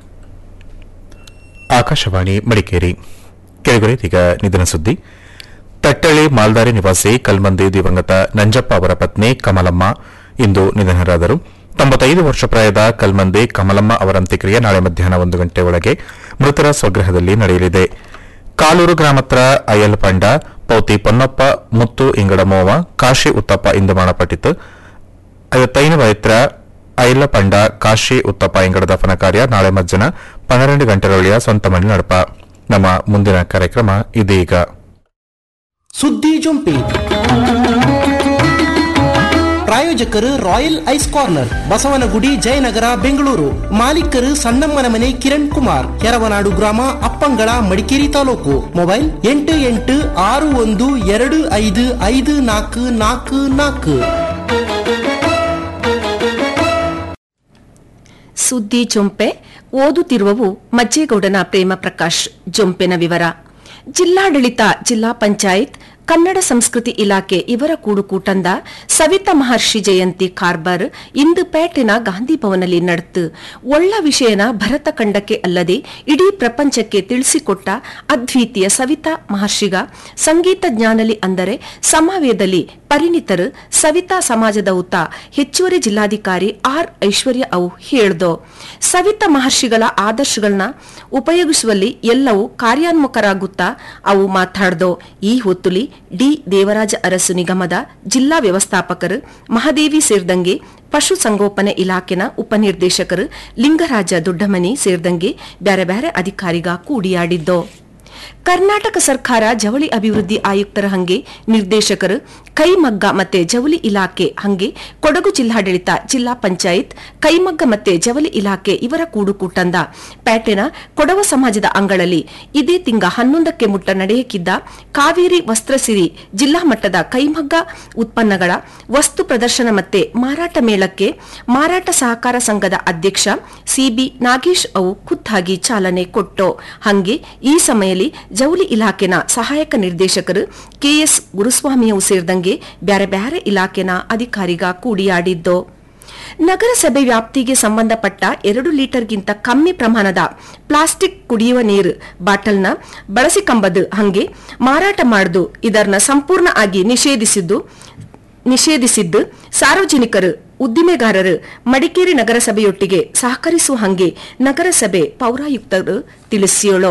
ಆಕಾಶವಾಣಿ ಮಡಿಕೇರಿ ಕೆಳಗಡೆ ಈಗ ನಿಧನ ಸುದ್ದಿ ತಟ್ಟಳ್ಳಿ ಮಾಲ್ದಾರಿ ನಿವಾಸಿ ಕಲ್ಮಂದಿ ದಿವಂಗತ ನಂಜಪ್ಪ ಅವರ ಪತ್ನಿ ಕಮಲಮ್ಮ ಇಂದು ನಿಧನರಾದರು ತೊಂಬತ್ತೈದು ವರ್ಷ ಪ್ರಾಯದ ಕಲ್ಮಂದಿ ಕಮಲಮ್ಮ ಅವರ ಅಂತ್ಯಕ್ರಿಯೆ ನಾಳೆ ಮಧ್ಯಾಹ್ನ ಒಂದು ಗಂಟೆ ಒಳಗೆ ಮೃತರ ಸ್ವಗೃಹದಲ್ಲಿ ನಡೆಯಲಿದೆ ಕಾಲೂರು ಗ್ರಾಮತ್ರ ಅಯ್ಯಲ್ ಪಂಡ ಪೌತಿ ಪೊನ್ನಪ್ಪ ಮುತ್ತು ಇಂಗಡಮೋವ ಕಾಶಿ ಉತ್ತಪ್ಪ ಇಂದು ಮರಣಪಟ್ಟಿತು ಐವತ್ತೈದು ವಯತ್ರ ಐಲ ಪಂಡ ಕಾಶಿ ಉತ್ತಪ್ಪ ಇಂಗಡ ದಫನ ಕಾರ್ಯ ನಾಳೆ ಮಧ್ಯಾಹ್ನ ಪನ್ನೆರಡು ಗಂಟೆರೊಳಗೆ ಸ್ವಂತ ಮನೆ ನಡಪ ನಮ್ಮ ಮುಂದಿನ ಕಾರ್ಯಕ್ರಮ ಇದೀಗ ಸುದ್ದಿ ಜೊಂಪಿ ಪ್ರಾಯೋಜಕರು royal ice corner Basavanagudi Jayanagar Bengaluru ಮಾಲೀಕರು ಸಣ್ಣಮ್ಮನ ಮನೆ ಕಿರಣ್ ಕುಮಾರ್ ಕೆರವನಾಡು ಗ್ರಾಮ ಅಪ್ಪಂಗಳ ಮಡಿಕೇರಿ ತಾಲೂಕು ಮೊಬೈಲ್ ಎಂಟು ಎಂಟು ಆರು ಒಂದು ಎರಡು ಐದು ಐದು ನಾಲ್ಕು ನಾಲ್ಕು ನಾಲ್ಕು ಸುದ್ದಿ ಜೊಂಪೆ ಓದುತ್ತಿರುವವು ಮಜ್ಜೇಗೌಡನ ಪ್ರೇಮ ಪ್ರಕಾಶ್ ಜೊಂಪೆನ ವಿವರ ಜಿಲ್ಲಾಡಳಿತ ಜಿಲ್ಲಾ ಪಂಚಾಯತ್ ಕನ್ನಡ ಸಂಸ್ಕೃತಿ ಇಲಾಖೆ ಇವರ ಕೂಡುಕೂಟಂದ ಸವಿತಾ ಮಹರ್ಷಿ ಜಯಂತಿ ಕಾರ್ಬಾರ್ ಇಂದು ಪೇಟೆನ ಗಾಂಧಿ ಭವನಲ್ಲಿ ನಡೆತು ಒಳ್ಳ ವಿಷಯನ ಭರತ ಖಂಡಕ್ಕೆ ಅಲ್ಲದೆ ಇಡೀ ಪ್ರಪಂಚಕ್ಕೆ ತಿಳಿಸಿಕೊಟ್ಟ ಅದ್ವಿತೀಯ ಸವಿತಾ ಮಹರ್ಷಿಗ ಸಂಗೀತ ಜ್ಞಾನಲಿ ಅಂದರೆ ಸಮಾವೇದಲ್ಲಿ ಪರಿಣಿತರು ಸವಿತಾ ಸಮಾಜದ ಉತ್ತ ಹೆಚ್ಚುವರಿ ಜಿಲ್ಲಾಧಿಕಾರಿ ಆರ್ ಐಶ್ವರ್ಯ ಅವು ಹೇಳ್ದೋ ಸವಿತಾ ಮಹರ್ಷಿಗಳ ಆದರ್ಶಗಳನ್ನ ಉಪಯೋಗಿಸುವಲ್ಲಿ ಎಲ್ಲವೂ ಕಾರ್ಯಾನ್ಮುಖರಾಗುತ್ತಾ ಅವು ಮಾತಾಡ್ದೋ ಈ ಹೊತ್ತುಲಿ ಡಿ ದೇವರಾಜ ಅರಸು ನಿಗಮದ ಜಿಲ್ಲಾ ವ್ಯವಸ್ಥಾಪಕರು ಮಹಾದೇವಿ ಸೇರಿದಂಗೆ ಪಶು ಸಂಗೋಪನೆ ಇಲಾಖೆನ ಉಪನಿರ್ದೇಶಕರು ಲಿಂಗರಾಜ ದೊಡ್ಡಮನಿ ಸೇರಿದಂಗೆ ಬ್ಯಾರೆ ಬ್ಯಾರೆ ಅಧಿಕಾರಿಗ ಕೂಡಿಯಾಡಿದ್ದೋ ಕರ್ನಾಟಕ ಸರ್ಕಾರ ಜವಳಿ ಅಭಿವೃದ್ಧಿ ಆಯುಕ್ತರ ಹಂಗೆ ನಿರ್ದೇಶಕರು ಕೈಮಗ್ಗ ಮತ್ತೆ ಜವಳಿ ಇಲಾಖೆ ಹಂಗೆ ಕೊಡಗು ಜಿಲ್ಲಾಡಳಿತ ಜಿಲ್ಲಾ ಪಂಚಾಯತ್ ಕೈಮಗ್ಗ ಮತ್ತೆ ಜವಳಿ ಇಲಾಖೆ ಇವರ ಕೂಡುಕೂಟಂದ ಪ್ಯಾಟೆನ ಕೊಡವ ಸಮಾಜದ ಅಂಗಳಲ್ಲಿ ಇದೇ ತಿಂಗ ಹನ್ನೊಂದಕ್ಕೆ ಮುಟ್ಟ ನಡೆಯಕ್ಕಿದ್ದ ಕಾವೇರಿ ವಸ್ತ್ರಸಿರಿ ಜಿಲ್ಲಾ ಮಟ್ಟದ ಕೈಮಗ್ಗ ಉತ್ಪನ್ನಗಳ ವಸ್ತು ಪ್ರದರ್ಶನ ಮತ್ತೆ ಮಾರಾಟ ಮೇಳಕ್ಕೆ ಮಾರಾಟ ಸಹಕಾರ ಸಂಘದ ಅಧ್ಯಕ್ಷ ಸಿಬಿ ನಾಗೇಶ್ ಅವು ಖುದ್ದಾಗಿ ಚಾಲನೆ ಕೊಟ್ಟು ಹಂಗೆ ಈ ಸಮಯದಲ್ಲಿ ಜವಳಿ ಇಲಾಖೆನ ಸಹಾಯಕ ನಿರ್ದೇಶಕರು ಕೆಎಸ್ ಗುರುಸ್ವಾಮಿಯವು ಸೇರಿದಂಗೆ ಬ್ಯಾರೆ ಬ್ಯಾರೆ ಇಲಾಖೆನ ಅಧಿಕಾರಿಗ ಕೂಡಿಯಾಡಿದ್ದು ನಗರಸಭೆ ವ್ಯಾಪ್ತಿಗೆ ಸಂಬಂಧಪಟ್ಟ ಎರಡು ಲೀಟರ್ಗಿಂತ ಕಮ್ಮಿ ಪ್ರಮಾಣದ ಪ್ಲಾಸ್ಟಿಕ್ ಕುಡಿಯುವ ನೀರು ಬಾಟಲ್ನ ಬಳಸಿಕೊಂಬದು ಹಂಗೆ ಮಾರಾಟ ಮಾಡುದು ಇದನ್ನ ಸಂಪೂರ್ಣ ಆಗಿ ನಿಷೇಧಿಸಿದ್ದು ನಿಷೇಧಿಸಿದ್ದು ಸಾರ್ವಜನಿಕರು ಉದ್ದಿಮೆಗಾರರು ಮಡಿಕೇರಿ ನಗರಸಭೆಯೊಟ್ಟಿಗೆ ಸಹಕರಿಸುವ ಹಂಗೆ ನಗರಸಭೆ ಪೌರಾಯುಕ್ತರು ತಿಳಿಸಿಯೋಳು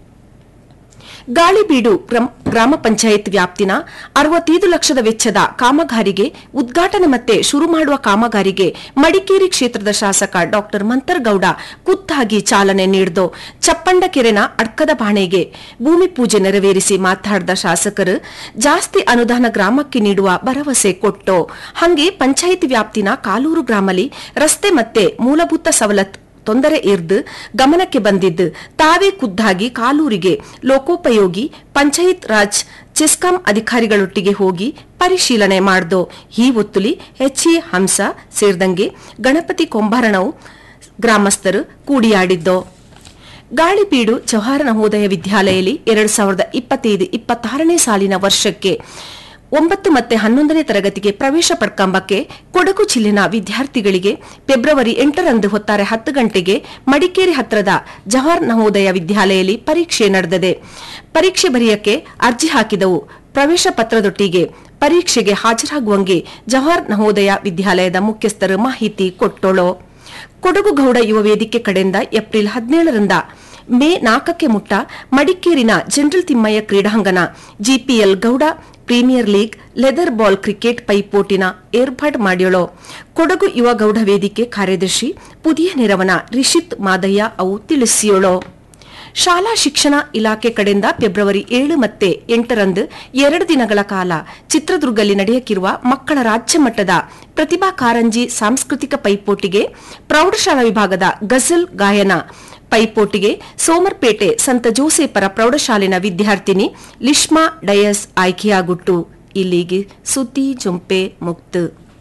ಗಾಳಿಬೀಡು ಗ್ರಂ- ಗ್ರಾಮ ಪಂಚಾಯತ್ ವ್ಯಾಪ್ತಿನ ಅರವತ್ತೈದು ಲಕ್ಷದ ವೆಚ್ಚದ ಕಾಮಗಾರಿಗೆ ಉದ್ಘಾಟನೆ ಮತ್ತೆ ಶುರು ಮಾಡುವ ಕಾಮಗಾರಿಗೆ ಮಡಿಕೇರಿ ಕ್ಷೇತ್ರದ ಶಾಸಕ ಡಾಕ್ಟರ್ ಮಂತರ್ಗೌಡ ಖುದ್ದಾಗಿ ಚಾಲನೆ ನೀಡಿದು ಚಪ್ಪಂಡಕೆರೆನ ಅಡ್ಕದ ಬಾಣೆಗೆ ಭೂಮಿ ಪೂಜೆ ನೆರವೇರಿಸಿ ಮಾತನಾಡಿದ ಶಾಸಕರು ಜಾಸ್ತಿ ಅನುದಾನ ಗ್ರಾಮಕ್ಕೆ ನೀಡುವ ಭರವಸೆ ಕೊಟ್ಟು ಹಂಗೆ ಪಂಚಾಯತ್ ವ್ಯಾಪ್ತಿನ ಕಾಲೂರು ಗ್ರಾಮಲ್ಲಿ ರಸ್ತೆ ಮತ್ತೆ ಮೂಲಭೂತ ಸವಲತ್ತು ತೊಂದರೆ ಇರ್ದು ಗಮನಕ್ಕೆ ಬಂದಿದ್ದು ತಾವೇ ಖುದ್ದಾಗಿ ಕಾಲೂರಿಗೆ ಲೋಕೋಪಯೋಗಿ ಪಂಚಾಯತ್ ರಾಜ್ ಚೆಸ್ಕಾಂ ಅಧಿಕಾರಿಗಳೊಟ್ಟಿಗೆ ಹೋಗಿ ಪರಿಶೀಲನೆ ಮಾಡ್ದೋ ಈ ಒತ್ತುಲಿ ಎಚ್ಎ ಹಂಸ ಸೇರಿದಂಗೆ ಗಣಪತಿ ಕೊಂಬಾರಣವು ಗ್ರಾಮಸ್ಥರು ಕೂಡಿಯಾಡಿದ್ದೋ ಗಾಳಿಬೀಡು ಜವಾಹರ ನವೋದಯ ವಿದ್ಯಾಲಯಲ್ಲಿ ಎರಡು ಸಾವಿರದ ಇಪ್ಪತ್ತೈದು ಇಪ್ಪತ್ತಾರನೇ ಸಾಲಿನ ವರ್ಷಕ್ಕೆ ಒಂಬತ್ತು ಮತ್ತೆ ಹನ್ನೊಂದನೇ ತರಗತಿಗೆ ಪ್ರವೇಶ ಪಡ್ಕಂಬಕ್ಕೆ ಕೊಡಗು ಜಿಲ್ಲೆನ ವಿದ್ಯಾರ್ಥಿಗಳಿಗೆ ಫೆಬ್ರವರಿ ಎಂಟರಂದು ಹೊತ್ತಾರೆ ಹತ್ತು ಗಂಟೆಗೆ ಮಡಿಕೇರಿ ಹತ್ರದ ಜವಾಹರ್ ನವೋದಯ ವಿದ್ಯಾಲಯಲ್ಲಿ ಪರೀಕ್ಷೆ ನಡೆದಿದೆ ಪರೀಕ್ಷೆ ಬರೆಯಕ್ಕೆ ಅರ್ಜಿ ಹಾಕಿದವು ಪ್ರವೇಶ ಪತ್ರದೊಟ್ಟಿಗೆ ಪರೀಕ್ಷೆಗೆ ಹಾಜರಾಗುವಂಗೆ ಜವಾಹರ್ ನವೋದಯ ವಿದ್ಯಾಲಯದ ಮುಖ್ಯಸ್ಥರು ಮಾಹಿತಿ ಕೊಟ್ಟೋಳು ಕೊಡಗು ಗೌಡ ಯುವ ವೇದಿಕೆ ಕಡೆಯಿಂದ ಏಪ್ರಿಲ್ ಹದಿನೇಳರಿಂದ ಮೇ ನಾಲ್ಕಕ್ಕೆ ಮುಟ್ಟ ಮಡಿಕೇರಿನ ಜನರಲ್ ತಿಮ್ಮಯ್ಯ ಕ್ರೀಡಾಂಗಣ GPL Gowda premier league leather ball cricket ಪೈಪೋಟಿನ ಏರ್ಪಾಡು ಮಾಡ್ಯೋಳು ಕೊಡಗು ಯುವ ಗೌಡ ವೇದಿಕೆ ಕಾರ್ಯದರ್ಶಿ ಪುದಿಯ ನೆರವನ ರಿಷಿತ್ ಮಾದಯ್ಯ ಅವು ತಿಳಿಸಿಯೋಳು ಶಾಲಾ ಶಿಕ್ಷಣ ಇಲಾಖೆ ಕಡೆಯಿಂದ ಫೆಬ್ರವರಿ ಏಳು ಮತ್ತೆ ಎಂಟರಂದು ಎರಡು ದಿನಗಳ ಕಾಲ ಚಿತ್ರದುರ್ಗದಲ್ಲಿ ನಡೆಯಕ್ಕಿರುವ ಮಕ್ಕಳ ರಾಜ್ಯ ಮಟ್ಟದ ಪ್ರತಿಭಾ ಕಾರಂಜಿ ಸಾಂಸ್ಕೃತಿಕ ಪೈಪೋಟಿಗೆ ಪ್ರೌಢಶಾಲಾ ವಿಭಾಗದ ಗಜಲ್ ಗಾಯನ ಪೈಪೋಟಿಗೆ ಸೋಮರ್ಪೇಟೆ ಸಂತ ಜೋಸೇಪರ ಪ್ರೌಢಶಾಲಿನ ವಿದ್ಯಾರ್ಥಿನಿ ಲಿಷ್ಮಾ ಡಯಸ್ ಆಯ್ಕೆಯಾಗುಟ್ಟು ಇಲ್ಲಿಗೆ ಸುದ್ದಿ ಜೊಂಪೆ ಮುಕ್ತ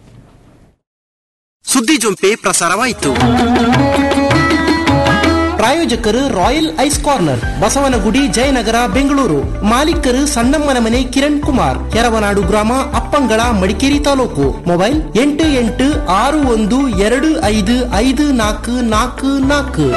ಸುದ್ದಿ ಜೊಂಪೆ ಪ್ರಸಾರವಾಯಿತು ಪ್ರಾಯೋಜಕರು royal ice corner Basavanagudi Jayanagar Bengaluru ಮಾಲೀಕರು ಸಣ್ಣಮ್ಮನ ಮನೆ ಕಿರಣ್ ಕುಮಾರ್ ಕೆರವನಾಡು ಗ್ರಾಮ ಅಪ್ಪಂಗಳ ಮಡಿಕೇರಿ ತಾಲೂಕು ಮೊಬೈಲ್ ಎಂಟು ಎಂಟು ಆರು ಒಂದು ಎರಡು ಐದು ಐದು ನಾಲ್ಕು ನಾಲ್ಕು ನಾಲ್ಕು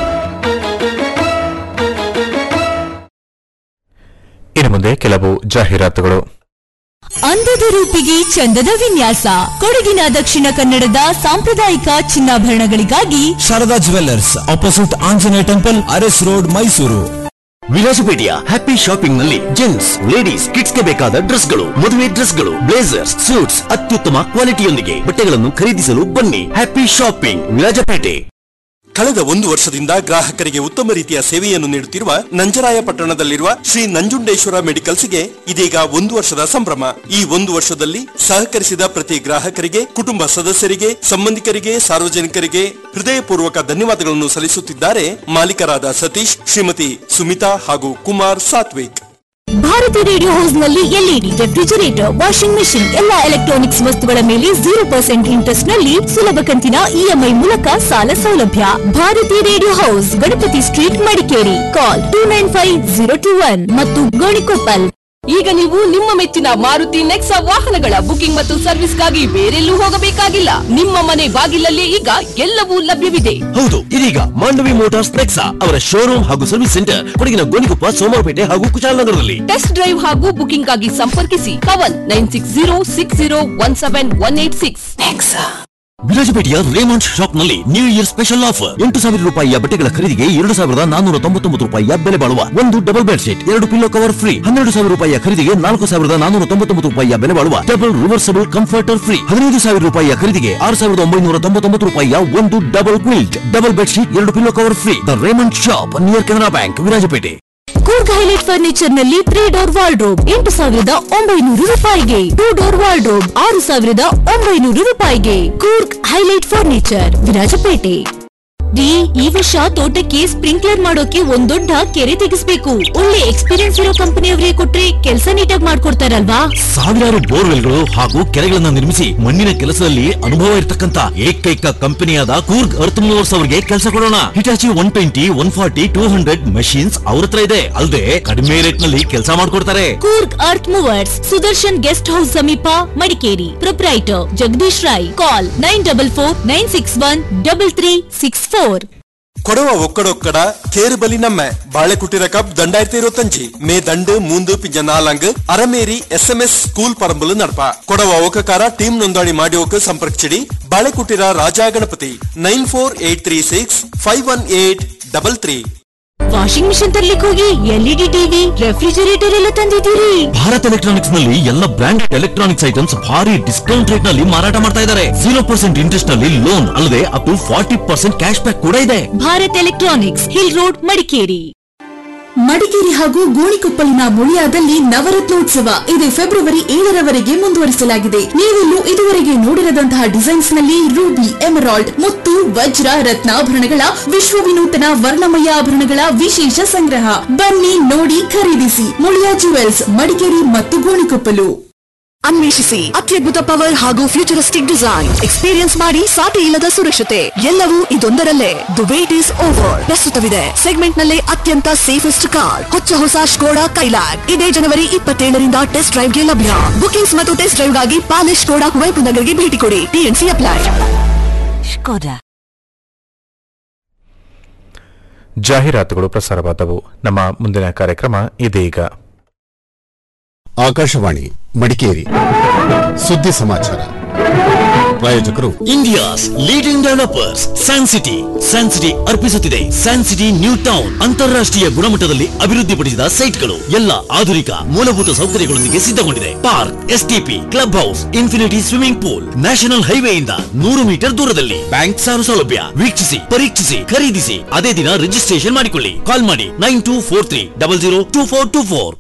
ಇನ್ನು ಮುಂದೆ ಕೆಲವು ಜಾಹೀರಾತುಗಳು ಅಂದದ ರೂಪಿಗೆ ಚಂದದ ವಿನ್ಯಾಸ ಕೊಡಗಿನ ದಕ್ಷಿಣ ಕನ್ನಡದ ಸಾಂಪ್ರದಾಯಿಕ ಚಿನ್ನಾಭರಣಗಳಿಗಾಗಿ Sharada jewellers opposite Anjaneya temple Aras road Mysuru ವಿಲಾಸಪೇಟೆಯ ಹ್ಯಾಪಿ ಶಾಪಿಂಗ್ ನಲ್ಲಿ ಜೆಂಟ್ಸ್ ಲೇಡೀಸ್ ಕಿಡ್ಸ್ ಗೆ ಬೇಕಾದ ಡ್ರೆಸ್ಗಳು ಮದುವೆ ಡ್ರೆಸ್ಗಳು ಬ್ಲೇಸರ್ಸ್ ಸೂಟ್ಸ್ ಅತ್ಯುತ್ತಮ ಕ್ವಾಲಿಟಿಯೊಂದಿಗೆ ಬಟ್ಟೆಗಳನ್ನು ಖರೀದಿಸಲು ಬನ್ನಿ ಹ್ಯಾಪಿ ಶಾಪಿಂಗ್ ವಿರಾಜಪೇಟೆ ಕಳೆದ ಒಂದು ವರ್ಷದಿಂದ ಗ್ರಾಹಕರಿಗೆ ಉತ್ತಮ ರೀತಿಯ ಸೇವೆಯನ್ನು ನೀಡುತ್ತಿರುವ ನಂಜರಾಯ ಪಟ್ಟಣದಲ್ಲಿರುವ ಶ್ರೀ ನಂಜುಂಡೇಶ್ವರ ಮೆಡಿಕಲ್ಸ್ಗೆ ಇದೀಗ ಒಂದು ವರ್ಷದ ಸಂಭ್ರಮ ಈ ಒಂದು ವರ್ಷದಲ್ಲಿ ಸಹಕರಿಸಿದ ಪ್ರತಿ ಗ್ರಾಹಕರಿಗೆ ಕುಟುಂಬ ಸದಸ್ಯರಿಗೆ ಸಂಬಂಧಿಕರಿಗೆ ಸಾರ್ವಜನಿಕರಿಗೆ ಹೃದಯಪೂರ್ವಕ ಧನ್ಯವಾದಗಳನ್ನು ಸಲ್ಲಿಸುತ್ತಿದ್ದಾರೆ ಮಾಲೀಕರಾದ ಸತೀಶ್ ಶ್ರೀಮತಿ ಸುಮಿತಾ ಹಾಗೂ ಕುಮಾರ್ ಸಾತ್ವಿಕ್ ಭಾರತಿ ರೇಡಿಯೋ ಹೌಸ್ ನಲ್ಲಿ ಎಲ್ಇಡಿ ರೆಫ್ರಿಜರೇಟರ್ ವಾಷಿಂಗ್ ಮೆಷಿನ್ ಎಲ್ಲಾ ಎಲೆಕ್ಟ್ರಾನಿಕ್ಸ್ ವಸ್ತುಗಳ ಮೇಲೆ ಜೀರೋ ಪರ್ಸೆಂಟ್ ಇಂಟ್ರೆಸ್ಟ್ ನಲ್ಲಿ ಸುಲಭ ಕಂತಿನ ಇಎಂಐ ಮೂಲಕ ಸಾಲ ಸೌಲಭ್ಯ Bharati radio house Ganapati street Madikeri call two nine five zero two one ಮತ್ತು ಗೋಣಿಕೊಪ್ಪಲ್ ಈಗ ನೀವು ನಿಮ್ಮ ಮೆಚ್ಚಿನ ಮಾರುತಿ ನೆಕ್ಸಾ ವಾಹನಗಳ ಬುಕಿಂಗ್ ಮತ್ತು ಸರ್ವಿಸ್ಗಾಗಿ ಬೇರೆಲ್ಲೂ ಹೋಗಬೇಕಾಗಿಲ್ಲ ನಿಮ್ಮ ಮನೆ ಬಾಗಿಲಲ್ಲಿ ಈಗ ಎಲ್ಲವೂ ಲಭ್ಯವಿದೆ ಹೌದು ಇದೀಗ ಮಾಂಡವಿ ಮೋಟಾರ್ಸ್ ನೆಕ್ಸಾ ಅವರ ಶೋರೂಮ್ ಹಾಗೂ ಸರ್ವಿಸ್ ಸೆಂಟರ್ ಕೊಡಗಿನ ಗೋಣಿಕೊಪ್ಪ ಸೋಮವಾರಪೇಟೆ ಹಾಗೂ ಕುಶಾಲನಗರದಲ್ಲಿ ಟೆಸ್ಟ್ ಡ್ರೈವ್ ಹಾಗೂ ಬುಕಿಂಗ್ ಗಾಗಿ ಸಂಪರ್ಕಿಸಿ Pavan nine six zero six zero one seven one eight six ವಿರಾಜಪೇಟೆಯ ರೇಮಂಡ್ ಶಾಪ್ ನಲ್ಲಿ ನ್ಯೂ ಇಯರ್ ಸ್ಪೆಷಲ್ ಆಫರ್ ಎಂಟು ಸಾವಿರ ರೂಪಾಯಿಯ ಬಟ್ಟೆಗಳ ಖರೀದಿಗೆ ಎರಡು ಸಾವಿರದ ನಾನೂರ ತೊಂಬತ್ತೊಂಬತ್ತು ರೂಪಾಯಿಯ ಬೆಲೆ ಬಾಳುವ ಒಂದು ಡಬಲ್ ಬೆಡ್ ಶೀಟ್ ಎರಡು ಪಿಲ್ಲೋ ಕವರ್ ಫ್ರೀ ಹನ್ನೆರಡು ಸಾವಿರ ರೂಪಾಯಿಯ ಖರೀದಿಗೆ ನಾಲ್ಕು ಸಾವಿರದ ನಾನೂರ ತೊಂಬತ್ತೊಂಬತ್ತು ರೂಪಾಯಿಯ ಬೆಲೆ ಬಾಳುವ ಡಬಲ್ ರಿವರ್ಸಬಲ್ ಕಂಫರ್ಟರ್ ಫ್ರೀ ಹದಿನೈದು ಸಾವಿರ ರೂಪಾಯಿಯ ಖರೀದಿಗೆ ಆರು ಸಾವಿರದ ಒಂಬೈನೂರ ತೊಂಬತ್ತೊಂಬತ್ತು ರೂಪಾಯಿಯ ಒಂದು double quilt double bed sheet ಎರಡು pillow cover free the Raymond shop near Canara bank Virajpet Coorg highlight furniture ನಲ್ಲಿ ತ್ರೀ ಡೋರ್ ವಾರ್ಡ್ರೋಬ್ ಎಂಟು ಸಾವಿರದ ಒಂಬೈನೂರು ರೂಪಾಯಿಗೆ ಟೂ ಡೋರ್ ವಾರ್ಡ್ರೋಬ್ ಆರು ಸಾವಿರದ ಒಂಬೈನೂರು ರೂಪಾಯಿಗೆ ಕೂರ್ಗ್ ಹೈಲೈಟ್ ಫರ್ನಿಚರ್ ವಿರಾಜಪೇಟೆ ಡಿ ಈ ವರ್ಷ ತೋಟಕ್ಕೆ ಸ್ಪ್ರಿಂಕ್ಲರ್ ಮಾಡೋಕೆ ಒಂದ್ ದೊಡ್ಡ ಕೆರೆ ತೆಗಿಸ್ಬೇಕು ಒಳ್ಳೆ ಎಕ್ಸ್ಪೀರಿಯನ್ಸ್ ಇರೋ ಕಂಪನಿಯವರೇ ಕೊಟ್ರೆ ಕೆಲಸ ನೀಟಾಗಿ ಮಾಡ್ಕೊಡ್ತಾರಲ್ವಾ ಸಾವಿರಾರು ಬೋರ್ವೆಲ್ಗಳು ಹಾಗೂ ಕೆರೆಗಳನ್ನ ನಿರ್ಮಿಸಿ ಮಣ್ಣಿನ ಕೆಲಸದಲ್ಲಿ ಅನುಭವ ಇರತಕ್ಕಂತ ಏಕೈಕ ಕಂಪನಿಯಾದ ಕೂರ್ಗ್ ಅರ್ತ್ ಮೂವರ್ಸ್ ಅವರಿಗೆ ಕೆಲಸ ಕೊಡೋಣ Hitachi one twenty one forty two hundred machines ಅವ್ರ ಹತ್ರ ಇದೆ ಅಲ್ಲದೆ ಕಡಿಮೆ ರೇಟ್ ನಲ್ಲಿ ಕೆಲಸ ಮಾಡ್ಕೊಡ್ತಾರೆ Coorg earth movers Sudarshan guest house ಸಮೀಪ Madikeri proprietor Jagadish Rai call nine double four nine six one double three six four Kodava ಒಕ್ಕಡೊಕ್ಕಡ ಕೇರುಬಲಿ ನಮ್ಮ ಬಾಳೆಕುಟಿರ ಕಪ್ ದಂಡಾಯಿರത്തി ഇരുപത്തഞ്ച് മേ ദണ്ട് മൂന്ന് പിഞ്ച നാലാങ്ക് ಅರಮೇರಿ ಎಸ್ಎಂಎಸ್ ಸ್ಕೂಲ್ ಪರಂಬಲು ನಡಪ ಕೊಡವ ಒಕ್ಕಕಾರ ಟೀಮ್ ನೋಂದಣಿ ಮಾಡಿಯೋಕೆ ಸಂಪರ್ಕಿಸಿಡಿ Balekutira Raja Ganapati nine four eight three six five one eight double three washing machine ತರ್ಲಿಕ್ಕೆ ಹೋಗಿ ಎಲ್ಇಡಿ ಟಿವಿ ರೆಫ್ರಿಜರೇಟರ್ ಎಲ್ಲ ತಂದಿದ್ದೀರಿ ಭಾರತ್ ಎಲೆಕ್ಟ್ರಾನಿಕ್ಸ್ ನಲ್ಲಿ ಎಲ್ಲ ಬ್ರಾಂಡ್ ಎಲೆಕ್ಟ್ರಾನಿಕ್ಸ್ ಐಟಮ್ಸ್ ಭಾರಿ ಡಿಸ್ಕೌಂಟ್ ರೇಟ್ ನಲ್ಲಿ ಮಾರಾಟ ಮಾಡ್ತಾ ಇದ್ದಾರೆ ಜೀರೋ ಪರ್ಸೆಂಟ್ ಇಂಟ್ರೆಸ್ಟ್ ನಲ್ಲಿ ಲೋನ್ ಅಲ್ಲದೆ up to forty percent cash back ಕೂಡ ಇದೆ Bharat electronics hill road Madikeri Madikeri ಹಾಗೂ ಗೋಣಿಕೊಪ್ಪಲಿನ ಮುಳಿಯಾದಲ್ಲಿ ನವರತ್ನೋತ್ಸವ ಇದು ಫೆಬ್ರವರಿ ಏಳರವರೆಗೆ ಮುಂದುವರಿಸಲಾಗಿದೆ ನೀವೆಲ್ಲೂ ಇದುವರೆಗೆ ನೋಡಿರದಂತಹ ಡಿಸೈನ್ಸ್ ನಲ್ಲಿ ರೂಬಿ ಎಮರಾಲ್ಡ್ ಮುತ್ತು ವಜ್ರ ರತ್ನಾಭರಣಗಳ ವಿಶ್ವ ವಿನೂತನ ವರ್ಣಮಯ ಆಭರಣಗಳ ವಿಶೇಷ ಸಂಗ್ರಹ ಬನ್ನಿ ನೋಡಿ ಖರೀದಿಸಿ ಮುಳಿಯಾ ಜುವೆಲ್ಸ್ ಮಡಿಕೇರಿ ಮತ್ತು ಗೋಣಿಕೊಪ್ಪಲು ಅನ್ವೇಷಿಸಿ ಅತ್ಯದ್ಭುತ ಪವರ್ ಹಾಗೂ ಫ್ಯೂಚರಿಸ್ಟಿಕ್ ಡಿಸೈನ್ ಎಕ್ಸ್ಪೀರಿಯನ್ಸ್ ಮಾಡಿ ಸಾಟಿ ಇಲ್ಲದ ಸುರಕ್ಷತೆ ಎಲ್ಲವೂ ಇದೊಂದರಲ್ಲೇ ದ ವೇಟ್ ಈಸ್ ಓವರ್ ಪ್ರಸ್ತುತವಿದೆ ಸೆಗ್ಮೆಂಟ್ ನಲ್ಲೇ ಅತ್ಯಂತ ಸೇಫೆಸ್ಟ್ ಕಾರ್ ಹೊಚ್ಚ ಹೊಸ ಸ್ಕೋಡಾ ಕೈಲಾಗ್ ಇದೇ ಜನವರಿ ಇಪ್ಪತ್ತೇಳರಿಂದ ಟೆಸ್ಟ್ ಡ್ರೈವ್ಗೆ ಲಭ್ಯ ಬುಕಿಂಗ್ಸ್ ಮತ್ತು ಟೆಸ್ಟ್ ಡ್ರೈವ್ಗಾಗಿ ಪಾಲಿಶ್ ಸ್ಕೋಡಾ ಕುವೆಂಪು ನಗರ್ಗೆ ಭೇಟಿ ಕೊಡಿ ಟಿಎನ್ಸಿ ಅಪ್ಲೈ ಜಾಹೀರಾತುಗಳು ಪ್ರಸಾರವಾದವು ನಮ್ಮ ಮುಂದಿನ ಕಾರ್ಯಕ್ರಮ ಇದೀಗ ಆಕಾಶವಾಣಿ ಮಡಿಕೇರಿ ಸುದ್ದಿ ಸಮಾಚಾರ ಪ್ರಾಯೋಜಕರು India's leading developers San City San City ಅರ್ಪಿಸುತ್ತಿದೆ ಸ್ಯಾನ್ ಸಿಟಿ ನ್ಯೂ ಟೌನ್ ಅಂತಾರಾಷ್ಟ್ರೀಯ ಗುಣಮಟ್ಟದಲ್ಲಿ ಅಭಿವೃದ್ಧಿಪಡಿಸಿದ ಸೈಟ್ಗಳು ಎಲ್ಲ ಆಧುನಿಕ ಮೂಲಭೂತ ಸೌಕರ್ಯಗಳೊಂದಿಗೆ ಸಿದ್ಧಗೊಂಡಿದೆ park STP club house infinity swimming pool national ಹೈವೇಯಿಂದ ನೂರು ಮೀಟರ್ ದೂರದಲ್ಲಿ ಬ್ಯಾಂಕ್ ಸಾಲ ಸೌಲಭ್ಯ ವೀಕ್ಷಿಸಿ ಪರೀಕ್ಷಿಸಿ ಖರೀದಿಸಿ ಅದೇ ದಿನ ರಿಜಿಸ್ಟ್ರೇಷನ್ ಮಾಡಿಕೊಳ್ಳಿ ಕಾಲ್ ಮಾಡಿ nine two four three double zero two four two four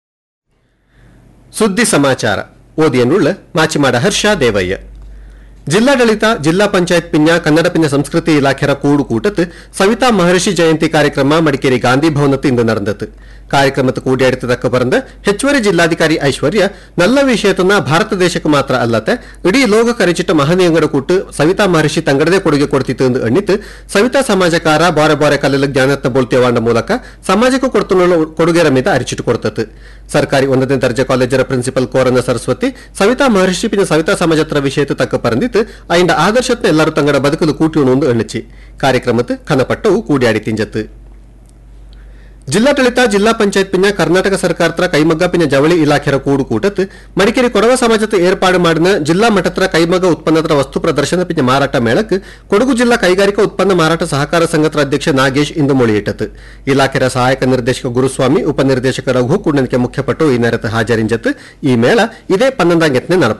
ಸುದ್ದಿ ಸಮಾಚಾರ ಓದಿಯನ್ನುಳ್ಳ ಮಾಚಿಮಾಡ ಹರ್ಷ ದೇವಯ್ಯ ಜಿಲ್ಲಾಡಳಿತ ಜಿಲ್ಲಾ ಪಂಚಾಯತ್ ಪಿನ್ಯ ಕನ್ನಡ ಪಿನ್ಯ ಸಂಸ್ಕೃತಿ ಇಲಾಖೆಯ ಕೂಡು ಕೂಟತ್ ಸವಿತಾ ಮಹರ್ಷಿ ಜಯಂತಿ ಕಾರ್ಯಕ್ರಮ ಮಡಿಕೇರಿ ಗಾಂಧಿ ಭವನത്ത് ಇಂದು നടന്നത് ಕಾರ್ಯಕ್ರಮത്ത് കൂടിയെടുത്തതൊക്കെ പറഞ്ഞ് ಹೆಚ್ಚುವರಿ ಜಿಲ್ಲಾಧಿಕಾರಿ ಐಶ್ವರ್ಯ നല്ല ವಿಷಯತನ ಭಾರತ ದೇಶಕ್ಕೆ ಮಾತ್ರ ಅಲ್ಲತೆ ಇಡೀ ಲೋಕ ಕರೆಚಿಟ್ಟ ಮಹನೀಯಂಗಡ ಕೂಟ್ಟು ಸವಿತಾ ಮಹರ್ಷಿ ತಂಗಡದೇ ಕೊಡುಗೆ ಕೊಡ್ತಿತ್ತು ಎಂದು ಎಣ್ಣಿತ್ತು ಸವಿತಾ ಸಮಾಜಕಾರ ಬಾರೆ ಬಾರೆ ಕಲ್ಲಲು ಜ್ಞಾನತ್ನ ಬೋಲ್ತಿಯವಾಂಡ ಮೂಲಕ ಸಮಾಜಕ್ಕೂ ಕೊಡ್ತುള്ള ಕೊಡುಗೆರ ಮಿತ ಅರಿಚಿಟ್ಟು ಕೊಡ್ತತ್ತು ಸರ್ಕಾರಿ ಒಂದನೇ ದರ್ಜೆ ಕಾಲೇಜರ ಪ್ರಿನ್ಸಿಪಲ್ ಕೋರನ್ನ ಸರಸ್ವತಿ ಸವಿತಾ ಮಹರ್ಷಿ ಪಿನ ಸವಿತಾ ಸಮಾಜತ್ರ ವಿಷಯತ್ತು ತಕ್ಕ ಪರಂದಿತ್ತು ಅಯಿಂದ ಆದರ್ಶತ್ನ ಎಲ್ಲರೂ ತಂಗಡ ಬದುಕಲು ಕೂಟಿಯುಣು ಎಂದು ಎಣ್ಣಿಚ್ಚಿ ಕಾರ್ಯಕ್ರಮತ್ತು ಖನಪಟ್ಟವು ಕೂಡಿಯಾಡಿ ತಿಂಜತ್ತು ಜಿಲ್ಲಾಡಳಿತ ಜಿಲ್ಲಾ ಪಂಚಾಯತ್ ಪಿಂಜ ಕರ್ನಾಟಕ ಸರ್ಕಾರತ್ರ ಕೈಮಗ್ಗ ಪಿಂಜ ಜವಳಿ ಇಲಾಖೆರ ಕೂಡು ಕೂಟತ್ ಮಡಿಕೇರಿ ಕೊಡವ ಸಮಾಜದ ಏರ್ಪಾಡು ಮಾಡಿದ ಜಿಲ್ಲಾ ಮಟ್ಟತ್ರ ಕೈಮಗ್ಗ ಉತ್ಪನ್ನತ್ರ ವಸ್ತು ಪ್ರದರ್ಶನ ಪಿಂಜ ಮಾರಾಟ ಮೇಳಕ್ ಕೊಡಗು ಜಿಲ್ಲಾ ಕೈಗಾರಿಕಾ ಉತ್ಪನ್ನ ಮಾರಾಟ ಸಹಕಾರ ಸಂಘದ ಅಧ್ಯಕ್ಷ ನಾಗೇಶ್ ಇಂದು ಮೊಳಿಯಿಟ್ಟತ್ ಇಲಾಖೆಯ ಸಹಾಯಕ ನಿರ್ದೇಶಕ ಗುರುಸ್ವಾಮಿ ಉಪನಿರ್ದೇಶಕ ರಘು ಕುಂಡನಿಕೆ ಮುಖ್ಯಪಟ್ಟು ಈ ನೆರತು ಹಾಜರಿಂಜತ್ ಈ ಮೇಳ ಇದೇ ಪನ್ನೊಂದಾಂಗೆತ್ನೆ ನಡಪ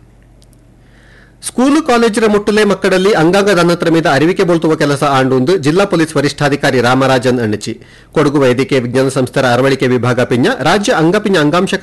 ಸ್ಕೂಲು ಕಾಲೇಜಿನ ಮುಟ್ಟಲೆ ಮಕ್ಕಳಲ್ಲಿ ಅಂಗಾಂಗ ದಾನತ್ರ ಮೀದ ಅರಿವಿಕೆ ಬೋಳ್ತುವ ಕೆಲಸ ಆಂಡುಂದು ಜಿಲ್ಲಾ ಪೊಲೀಸ್ ವರಿಷ್ಠಾಧಿಕಾರಿ ರಾಮರಾಜನ್ ಅಣ್ಣಚಿ ಕೊಡಗು ವೈದ್ಯಕೀಯ ವಿಜ್ಞಾನ ಸಂಸ್ಥೆರ ಅರವಳಿಕೆ ವಿಭಾಗ ಪಿಂಜ ರಾಜ್ಯ ಅಂಗಪಿಂಜ ಅಂಗಾಂಶ